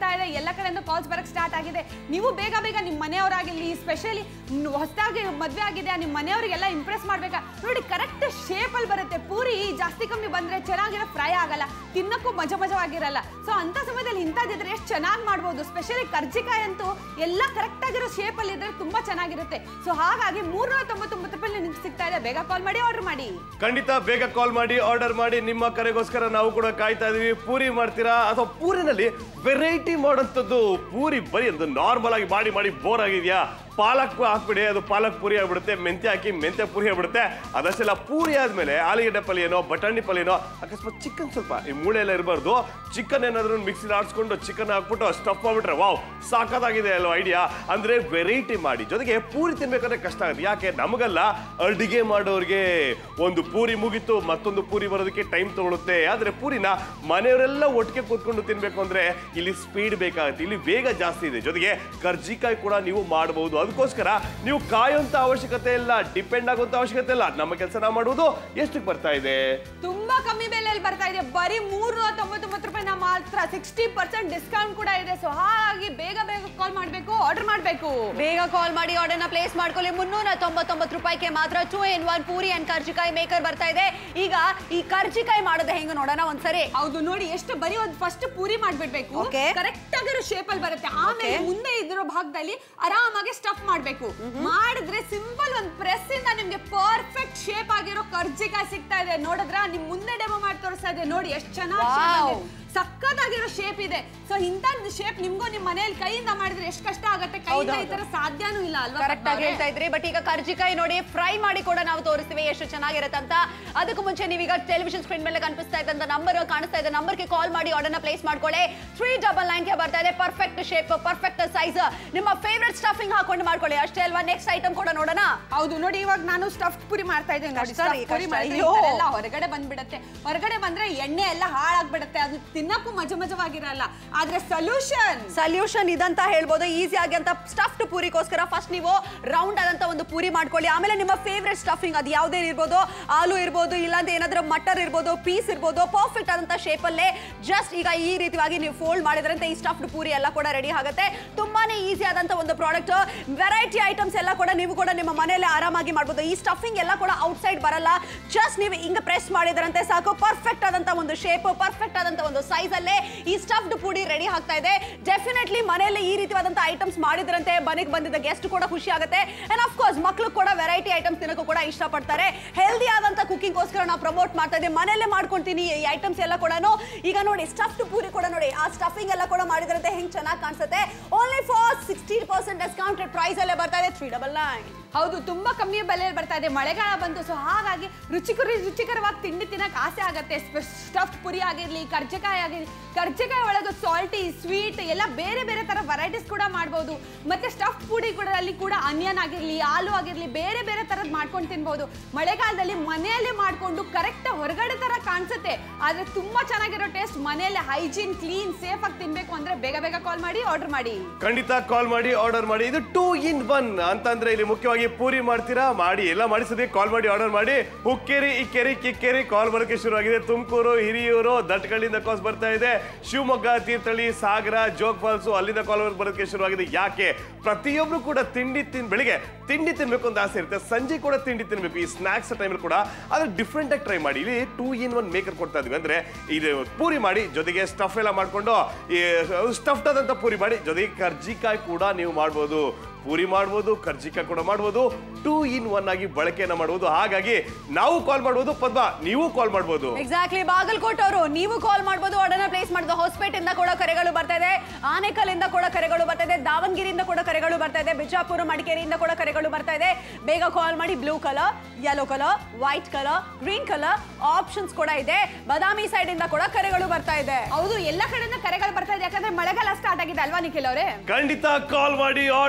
ಇದೆ ಎಲ್ಲ ಕಡೆಯಿಂದ ಕಾಲ್ಸ್ ಬರಕ್ ಸ್ಟಾರ್ಟ್ ಆಗಿದೆ ನೀವು ಬೇಗ ಬೇಗ ನಿಮ್ಮ ಮನೆಯವರಾಗಿರ್ಲಿ ಸ್ಪೆಷಲಿ ಹೊಸದಾಗಿ ಮದ್ವೆ ಆಗಿದೆ ನಿಮ್ಮ ಮನೆಯವರಿಗೆಲ್ಲ ಇಂಪ್ರೆಸ್ ಮಾಡ್ಬೇಕಾ ನೋಡಿ ಕರೆಕ್ಟ್ ಶೇಪ್ ಅಲ್ಲಿ ಬರುತ್ತೆ ಪೂರಿ ಜಾಸ್ತಿ ಕಮ್ಮಿ ಬಂದ್ರೆ ಚೆನ್ನಾಗಿರೋ ಫ್ರೈ ಆಗಲ್ಲ ತಿನ್ನಕ್ಕೂ ಮಜ ಮಜವಾಗಿರಲ್ಲ ಸೊ ಅಂತ ಸಮಯದಲ್ಲಿ ಇಂಥದ್ದಿದ್ರೆ ಎಷ್ಟು ಚೆನ್ನಾಗಿ ಮಾಡ್ಬೋದು ಸ್ಪೆಷಲಿ ಕರ್ಜಿಕಾಯಿ ಅಂತೂ ಎಲ್ಲ ಕರೆಕ್ಟ್ ಆಗಿರೋ ಶೇಪ್ ಅಲ್ಲಿ ಇದ್ರೆ ತುಂಬಾ ಚೆನ್ನಾಗಿರುತ್ತೆ ಸೊ ಹಾಗಾಗಿ ಮೂರ್ನೂರ ತೊಂಬತ್ತೊಂಬತ್ತು ರೂಪಾಯಿ ನಿಮ್ಗೆ ಸಿಗ್ತಾ ಇದೆ ಬೇಗ ಕಾಲ್ ಮಾಡಿ ಆರ್ಡರ್ ಮಾಡಿ ಖಂಡಿತ ಬೇಗ ಕಾಲ್ ಮಾಡಿ ಆರ್ಡರ್ ಮಾಡಿ ನಿಮ್ಮ ಕರೆಗೋಸ್ಕರ ನಾವು ಕೂಡ ಕಾಯ್ತಾ ಇದೀವಿ ಪೂರಿ ಮಾಡ್ತೀರಾ ಅಥವಾ ಪೂರಿನಲ್ಲಿ ವೆರೈಟಿ ಮಾಡೋಂಥದ್ದು ಪೂರಿ ಬರೀ ಅದು ನಾರ್ಮಲ್ ಆಗಿ ಮಾಡಿ ಮಾಡಿ ಬೋರ್ ಆಗಿದ್ಯಾ ಪಾಲಕ್ ಹಾಕ್ಬಿಡಿ ಅದು ಪಾಲಕ್ ಪೂರಿ ಆಗ್ಬಿಡುತ್ತೆ ಮೆಂತ್ಯ ಹಾಕಿ ಮೆಂತ್ಯ ಪೂರಿ ಆಗ್ಬಿಡುತ್ತೆ ಅದಷ್ಟೆಲ್ಲ ಪೂರಿ ಆದ್ಮೇಲೆ ಆಲೂಗಡ್ಡೆ ಪಲ್ಯನೋ ಬಟಾಣಿ ಪಲ್ಯನೋ ಅಕಸ್ಮಾತ್ ಚಿಕನ್ ಸ್ವಲ್ಪ ಈ ಮೂಳೆ ಎಲ್ಲ ಇರಬಾರ್ದು ಚಿಕನ್ ಏನಾದ್ರೂ ಮಿಕ್ಸಿಲಿ ಆಡಿಸ್ಕೊಂಡು ಚಿಕನ್ ಹಾಕ್ಬಿಟ್ಟು ಸ್ಟಫ್ ಮಾಡ್ಬಿಟ್ರೆ ವಾವ್ ಸಾಕಾಗಿದೆ ಅಲ್ವಾ ಐಡಿಯಾ ಅಂದ್ರೆ ವೆರೈಟಿ ಮಾಡಿ ಜೊತೆಗೆ ಪೂರಿ ತಿನ್ಬೇಕಾದ್ರೆ ಕಷ್ಟ ಆಗುತ್ತೆ ಯಾಕೆ ನಮಗಲ್ಲ ಅಡುಗೆ ಮಾಡೋರಿಗೆ ಒಂದು ಪೂರಿ ಮುಗೀತು ಮತ್ತೊಂದು ಪೂರಿ ಬರೋದಕ್ಕೆ ಟೈಮ್ ತಗೊಳುತ್ತೆ ಆದ್ರೆ ಪೂರಿನ ಮನೆಯವರೆಲ್ಲ ಒಟ್ಟಿಗೆ ಕೂತ್ಕೊಂಡು ತಿನ್ಬೇಕು ಅಂದ್ರೆ ಇಲ್ಲಿ ಸ್ಪೀಡ್ ಬೇಕಾಗುತ್ತೆ ಇಲ್ಲಿ ವೇಗ ಜಾಸ್ತಿ ಇದೆ ಜೊತೆಗೆ ಕರ್ಜಿಕಾಯಿ ಕೂಡ ನೀವು ಮಾಡಬಹುದು ಅದಕ್ಕೋಸ್ಕರ ನೀವು ಕಾಯುವಂತ ಅವಶ್ಯಕತೆ ಇಲ್ಲ ಡಿಪೆಂಡ್ ಆಗುವಂತ ಅವಶ್ಯಕತೆ ಇಲ್ಲ ನಮ್ಮ ಕೆಲಸ ನಾವು ಮಾಡುವುದು ಎಷ್ಟಕ್ಕೆ ಬರ್ತಾ ಇದೆ ತುಂಬಾ ಕಮ್ಮಿ ಬೆಲೆಯಲ್ಲಿ ಬರ್ತಾ ಇದೆ ಬರೀ ಮೂರ್ನೂರ ತೊಂಬತ್ತೊಂಬತ್ತು ರೂಪಾಯಿನ ಮಾತ್ರ ಸಿಕ್ಸ್ಟಿ ಪರ್ಸೆಂಟ್ ಡಿಸ್ಕೌಂಟ್ ಕೂಡ ಇದೆ ಸೊ ಹಾಗಾಗಿ ಬೇಗ ಬೇಗ ಕಾಲ್ ಮಾಡಬೇಕು ಆರ್ಡರ್ ಮಾಡಬೇಕು ಬೇಗ ಕಾಲ್ ಮಾಡಿ ಆರ್ಡರ್ನ ಪ್ಲೇಸ್ ಮಾಡ್ಕೊಳ್ಳಿ ಮುನ್ನೂರ ತೊಂಬತ್ತೊಂಬತ್ತು ರೂಪಾಯಿಗೆ ಮಾತ್ರ two in one puri and karjikayi maker ಬರ್ತಾ ಇದೆ ಈಗ ಈ ಕರ್ಜಿಕಾಯಿ ಮಾಡೋದು ಹೆಂಗ ನೋಡೋಣ ಒಂದ್ಸರಿ ಹೌದು ನೋಡಿ ಎಷ್ಟು ಬರೀ ಒಂದು ಫಸ್ಟ್ ಪೂರಿ ಮಾಡ್ಬಿಡ್ಬೇಕು Okay. ಕರೆಕ್ಟ್ ಆಗಿರೋ ಶೇಪ್ ಅಲ್ಲಿ ಬರುತ್ತೆ ಆಮೇಲೆ Okay. ಮುಂದೆ ಇದ್ರೋ ಭಾಗದಲ್ಲಿ ಆರಾಮಾಗಿ ಸ್ಟಫ್ ಮಾಡ್ಬೇಕು ಮಾಡಿದ್ರೆ ಸಿಂಪಲ್ ಒಂದು ಪ್ರೆಸ್ ಇಂದ ನಿಮ್ಗೆ ಪರ್ಫೆಕ್ಟ್ ಶೇಪ್ ಆಗಿರೋ ಕರ್ಜಿಕಾಯಿ ಸಿಗ್ತಾ ಇದೆ ನೋಡಿದ್ರ ನಿಮ್ ಮುಂದೆ ಡೆಮೋ ಮಾಡಿ ತೋರಿಸ್ತಾ ಇದೆ ನೋಡಿ ಎಷ್ಟು Wow. ಚೆನ್ನಾಗಿ ಸಖತ್ತಾಗಿರೋ ಶೇಪ್ ಇದೆ ಸೊ ಇಂಥದ್ದು ಶೇಪ್ ನಿಮ್ಗೂ ನಿಮ್ ಮನೆಯಲ್ಲಿ ಕೈಯಿಂದ ಮಾಡಿದ್ರೆ ಎಷ್ಟು ಕಷ್ಟ ಆಗುತ್ತೆ ಕೈಯಿಂದ ಈ ತರ ಸಾಧ್ಯನೂ ಇಲ್ಲ ಅಲ್ವಾ ಕರೆಕ್ಟ್ ಆಗಿ ಪದ್ಮಾವ್ರೆ? ಹೇಳ್ತಾ ಇದ್ರಿ ಬಟ್ ಈಗ ಕರ್ಜಿಕಾಯಿ ನೋಡಿ ಫ್ರೈ ಮಾಡಿ ಕೂಡ ನಾವು ತೋರಿಸ್ತೀವಿ ಎಷ್ಟು ಚೆನ್ನಾಗಿರುತ್ತೆ ಅಂತ ಅದಕ್ಕೂ ಮುಂಚೆ ನೀವೀಗ ಟೆಲಿವಿಷನ್ ಸ್ಕ್ರೀನ್ ಮೇಲೆ ಕನಿಪಿಸ್ತಾ ಇದ್ದಂತ ನಂಬರ್ ಕಾಣಿಸ್ತಾ ಇದೆ ನಂಬರ್ಗೆ ಕಾಲ್ ಮಾಡಿ ಆರ್ಡರ್ನ ಪ್ಲೇಸ್ ಮಾಡ್ಕೊಳ್ಳಿ ತ್ರೀ ಡಬಲ್ ನೈನ್ಗೆ ಬರ್ತಾ ಇದೆ ಪರ್ಫೆಕ್ಟ್ ಶೇಪ್ ಪರ್ಫೆಕ್ಟ್ ಸೈಜ್ ನಿಮ್ಮ ಫೇವ್ರೆಟ್ ಸ್ಟಫಿಂಗ್ ಹಾಕೊಂಡು ಮಾಡ್ಕೊಳ್ಳಿ ಅಷ್ಟೇ ಅಲ್ವಾ ನೆಕ್ಸ್ಟ್ ಐಟಮ್ ಕೂಡ ನೋಡೋಣ ಹೌದು ನೋಡಿ ಇವಾಗ ನಾನು ಸ್ಟಫ್ ಪುರಿ ಮಾಡ್ತಾ ಇದ್ದೇನೆ ನೋಡಿ ಕಷ್ಟ ರೀ, stuffed ಪುರಿ ಕಷ್ಟ. ಮಾಡಿದ್ರೆ ಈ ಅಯ್ಯೋ. ತರ ಎಲ್ಲ ಹೊರಗಡೆ ಬಂದ್ಬಿಡತ್ತೆ ಹೊರಗಡೆ ಬಂದ್ರೆ ಎಣ್ಣೆ ಎಲ್ಲ ಹಾಳಾಗ್ಬಿಡತ್ತೆ ಅದು ತಿನ್ನಕ್ಕೂ ಮಜ ಮಜವಾಗಿರಲ್ಲ ಆದ್ರೆ ಸೊಲ್ಯೂಷನ್ ಸೊಲ್ಯೂಷನ್ ಇದಂತ ಹೇಳ್ಬೋದು ಈಸಿ ಆಗಿ ಅಂತ ಸ್ಟಫ್ಡ್ ಪೂರಿಗೋಸ್ಕರ ಫಸ್ಟ್ ನೀವು ರೌಂಡ್ ಆದಂತ ಒಂದು ಪೂರಿ ಮಾಡ್ಕೊಳ್ಳಿ ಆಮೇಲೆ ನಿಮ್ಮ ಫೇವ್ರೆಟ್ ಸ್ಟಫಿಂಗ್ ಅದು ಯಾವುದೇ ಇರ್ಬೋದು ಆಲೂ ಇರ್ಬೋದು ಇಲ್ಲಾಂದ್ರೆ ಏನಾದ್ರೂ ಮಟರ್ ಇರ್ಬೋದು ಪೀಸ್ ಇರ್ಬೋದು ಪರ್ಫೆಕ್ಟ್ ಆದಂತ ಶೇಪಲ್ಲೇ ಜಸ್ಟ್ ಈಗ ಈ ರೀತಿಯಾಗಿ ನೀವು ಫೋಲ್ಡ್ ಮಾಡಿದ್ರಂತೆ ಈ ಸ್ಟಫ್ಡ್ ಪೂರಿ ಎಲ್ಲ ಕೂಡ ರೆಡಿ ಆಗುತ್ತೆ ತುಂಬಾನೇ ಈಸಿ ಆದಂತ ಒಂದು ಪ್ರಾಡಕ್ಟ್ ವೆರೈಟಿ ಐಟಮ್ಸ್ ಎಲ್ಲ ಕೂಡ ನೀವು ಕೂಡ ನಿಮ್ಮ ಮನೆಯಲ್ಲೇ ಆರಾಮಾಗಿ ಮಾಡ್ಬೋದು ಈ ಸ್ಟಫಿಂಗ್ ಎಲ್ಲ ಕೂಡ ಔಟ್ಸೈಡ್ ಬರಲ್ಲ ಜಸ್ಟ್ ನೀವು ಹಿಂಗ ಪ್ರೆಸ್ ಮಾಡಿದ್ರಂತೆ ಸಾಕು ಪರ್ಫೆಕ್ಟ್ ಆದಂತ ಒಂದು ಶೇಪ್ ಪರ್ಫೆಕ್ಟ್ ಆದಂತ ಒಂದು ಸೈಜ್ ಅಲ್ಲೇ ಈ ಸ್ಟಫ್ಡ್ ಪುಡಿ ರೆಡಿ ಆಗ್ತಾ ಇದೆ ಡೆಫಿನೆಟ್ಲಿ ಮನೆಯಲ್ಲಿ ಈ ರೀತಿಯಾದಂತ ಐಟಮ್ಸ್ ಮಾಡಿದ್ರಂತೆ ಮನೆಗೆ ಬಂದಿದ್ದ ಗೆಸ್ಟ್ ಕೂಡ ಖುಷಿ ಆಗುತ್ತೆ ಅಂಡ್ ಆಫ್ ಕೋರ್ಸ್ ಮಕ್ಕಳು ಕೂಡ ವೆರೈಟಿ ಐಟಮ್ಸ್ ತಿನ್ನೋಕ್ಕೂ ಕೂಡ ಇಷ್ಟಪಡ್ತಾರೆ ಹೆಲ್ದಿ ಆದಂತ ಕುಕಿಂಗ್ ಗೋಸ್ಕರ ನಾವು ಪ್ರಮೋಟ್ ಮಾಡ್ತಾ ಇದ್ದೀವಿ ಮನೆಯಲ್ಲೇ ಮಾಡ್ಕೊಂತೀನಿ ಈ ಐಟಮ್ಸ್ ಎಲ್ಲ ಕೂಡ ಈಗ ನೋಡಿ ಸ್ಟಫ್ಡ್ ಪೂರಿ ಕೂಡ ನೋಡಿ ಆ ಸ್ಟಫಿಂಗ್ ಎಲ್ಲ ಕೂಡ ಮಾಡಿದ್ರಂತೆ ಹೆಂಗ್ ಚೆನ್ನಾಗಿ ಕಾಣಿಸುತ್ತೆ only for sixty percent discounted price ಅಲ್ಲೇ ಬರ್ತಾ ಇದೆ ತ್ರೀ ಡಬಲ್ ನೈನ್ ಹೌದು ತುಂಬಾ ಕಮ್ಮಿ ಬೆಲೆಯಲ್ಲಿ ಬರ್ತಾ ಇದೆ ಮಳೆಗಾಲ ಬಂತು ಸೊ ಹಾಗಾಗಿ ರುಚಿಕರ ರುಚಿಕರವಾಗಿ ತಿಂಡಿ ತಿನ್ನಕ್ ಆಸೆ ಆಗತ್ತೆ ಸ್ಟಫ್ಡ್ ಪುರಿ ಆಗಿರ್ಲಿ ಕರ್ಜಕಾಯಿ ಆಗಿರ್ಲಿ ಕರ್ಜಕಾಯಿ ಒಳಗೆ ಸಾಲ್ಟಿ ಸ್ವೀಟ್ ಎಲ್ಲ ಬೇರೆ ಬೇರೆ ತರ ವೆರೈಟೀಸ್ ಕೂಡ ಮಾಡ್ಬೋದು ಮತ್ತೆ ಸ್ಟಫ್ಡ್ ಪುಡಿ ಕೂಡ ಅಲ್ಲಿ ಕೂಡ ಅನಿಯನ್ ಆಗಿರ್ಲಿ ಆಲೂ ಆಗಿರ್ಲಿ ಬೇರೆ ಬೇರೆ ತರದ್ ಮಾಡ್ಕೊಂಡು ತಿನ್ಬಹುದು ಮಳೆಗಾಲದಲ್ಲಿ ಮನೆಯಲ್ಲೇ ಮಾಡ್ಕೊಂಡು ಕರೆಕ್ಟ್ ಹೊರಗಡೆ ತರ ಕಾಣಿಸುತ್ತೆ ಆದ್ರೆ ತುಂಬಾ ಚೆನ್ನಾಗಿರೋ ಟೇಸ್ಟ್ ಮನೆಯಲ್ಲೇ ಹೈಜೀನ್ ಕ್ಲೀನ್ ಸೇಫ್ ಆಗಿ ತಿನ್ಬೇಕು ಅಂದ್ರೆ ಬೇಗ ಬೇಗ ಕಾಲ್ ಮಾಡಿ ಆರ್ಡರ್ ಮಾಡಿ ಖಂಡಿತ ಕಾಲ್ ಮಾಡಿ ಆರ್ಡರ್ ಮಾಡಿ ಇದು ಟೂ ಇನ್ ಒನ್ ಅಂತಂದ್ರೆ ಇಲ್ಲಿ ಮುಖ್ಯವಾಗಿ ಪೂರಿ ಮಾಡ್ತೀರಾ ಮಾಡಿ ಎಲ್ಲ ಮಾಡಿಸದೆ ಕಾಲ್ ಮಾಡಿ ಆರ್ಡರ್ ಮಾಡಿ ಹುಕ್ಕೇರಿ ಇಕ್ಕೇರಿ ಕಿಕ್ಕೇರಿ ಕಾಲ್ ಬರೋಕೆ ಶುರುವಾಗಿದೆ ತುಮಕೂರು ಹಿರಿಯೂರು ದಟ್ಗಳಿಂದ ಕಾಲ್ಸ್ ಬರ್ತಾ ಇದೆ ಶಿವಮೊಗ್ಗ ತೀರ್ಥಹಳ್ಳಿ ಸಾಗರ ಜೋಗ್ ಫಾಲ್ಸ್ ಅಲ್ಲಿಂದ ಕಾಲ್ ಬರೋದಕ್ಕೆ ಶುರುವಾಗಿದೆ ಯಾಕೆ ಪ್ರತಿಯೊಬ್ರು ಕೂಡ ತಿಂಡಿ ತಿನ್ ಬೆಳಿಗ್ಗೆ ತಿಂಡಿ ತಿನ್ಬೇಕು ಅಂತ ಆಸೆ ಇರುತ್ತೆ ಸಂಜೆ ಕೂಡ ತಿಂಡಿ ತಿನ್ಬೇಕು ಈ ಸ್ನಾಕ್ಸ್ ಟೈಮಲ್ಲಿ ಕೂಡ ಅದು ಡಿಫ್ರೆಂಟ್ ಆಗಿ ಟ್ರೈ ಮಾಡಿ ಇಲ್ಲಿ ಟೂ ಇನ್ ಒನ್ ಮೇಕರ್ ಕೊಡ್ತಾ ಇದೀವಿ ಅಂದ್ರೆ ಇದು ಪೂರಿ ಮಾಡಿ ಜೊತೆಗೆ ಸ್ಟಫ್ ಎಲ್ಲ ಮಾಡ್ಕೊಂಡು ಈ ಸ್ಟಫ್ಡ್ ಆದಂತ ಪೂರಿ ಮಾಡಿ ಜೊತೆಗೆ ಕರ್ಜಿಕಾಯಿ ಕೂಡ ನೀವು ಮಾಡ್ಬೋದು ಪೂರಿ ಮಾಡ್ಬೋದು ಕರ್ಜಿಕಾಯಿ ಕೂಡ ಮಾಡ್ಬೋದು ಟೂ ಇನ್ ಒನ್ ಆಗಿ ಬಳಕೆಯನ್ನ ಮಾಡ್ಬೋದು ಹಾಗಾಗಿ ನಾವು ಕಾಲ್ ಮಾಡ್ಬೋದು ಪದ್ಮ ನೀವು ಕಾಲ್ ಮಾಡ್ಬೋದು ಎಕ್ಸಾಕ್ಟ್ಲಿ ಬಾಗಲಕೋಟ್ ಅವರು ನೀವು ಕಾಲ್ ಮಾಡ್ಬೋದು ಆರ್ಡರ್ನ ಪ್ಲೇಸ್ ಮಾಡಿದ್ದು ಹೊಸಪೇಟೆಯಿಂದ ಕೂಡ ಕರೆಗಳು ಬರ್ತಾ ಇದೆ ಆನೇಕಲ್ಲಿಂದ ಕೂಡ ಕರೆಗಳು ಬರ್ತಾ ಇದೆ ದಾವಣಗೆರೆಯಿಂದ ಕೂಡ ಕರೆಗಳು ಬರ್ತಾ ಇದೆ ಬಿಜಾಪುರ ಮಡಿಕೇರಿಯಿಂದ ಕೂಡ ಕರೆಗಳು ಬರ್ತಾ ಇದೆ ಬೇಗ ಕಾಲ್ ಮಾಡಿ blue colour yellow colour white colour green colour options ಕೂಡ ಇದೆ ಬದಾಮಿ ಸೈಡ್ ಇಂದ ಕೂಡ ಕರೆಗಳು ಬರ್ತಾ ಇದೆ ಹೌದು ಎಲ್ಲ ಕಡೆಯಿಂದ ಕರೆಗಳು ಬರ್ತಾ ಇದೆ ಯಾಕಂದ್ರೆ ಮಳೆಗಾಲ ಸ್ಟಾರ್ಟ್ ಆಗಿದೆ ಅಲ್ವಾ ನಿಖಿಲ್ ಅವರೇ ಖಂಡಿತ ಕಾಲ್ ಮಾಡಿ ಆರ್ಡರ್ ಮಾಡಿ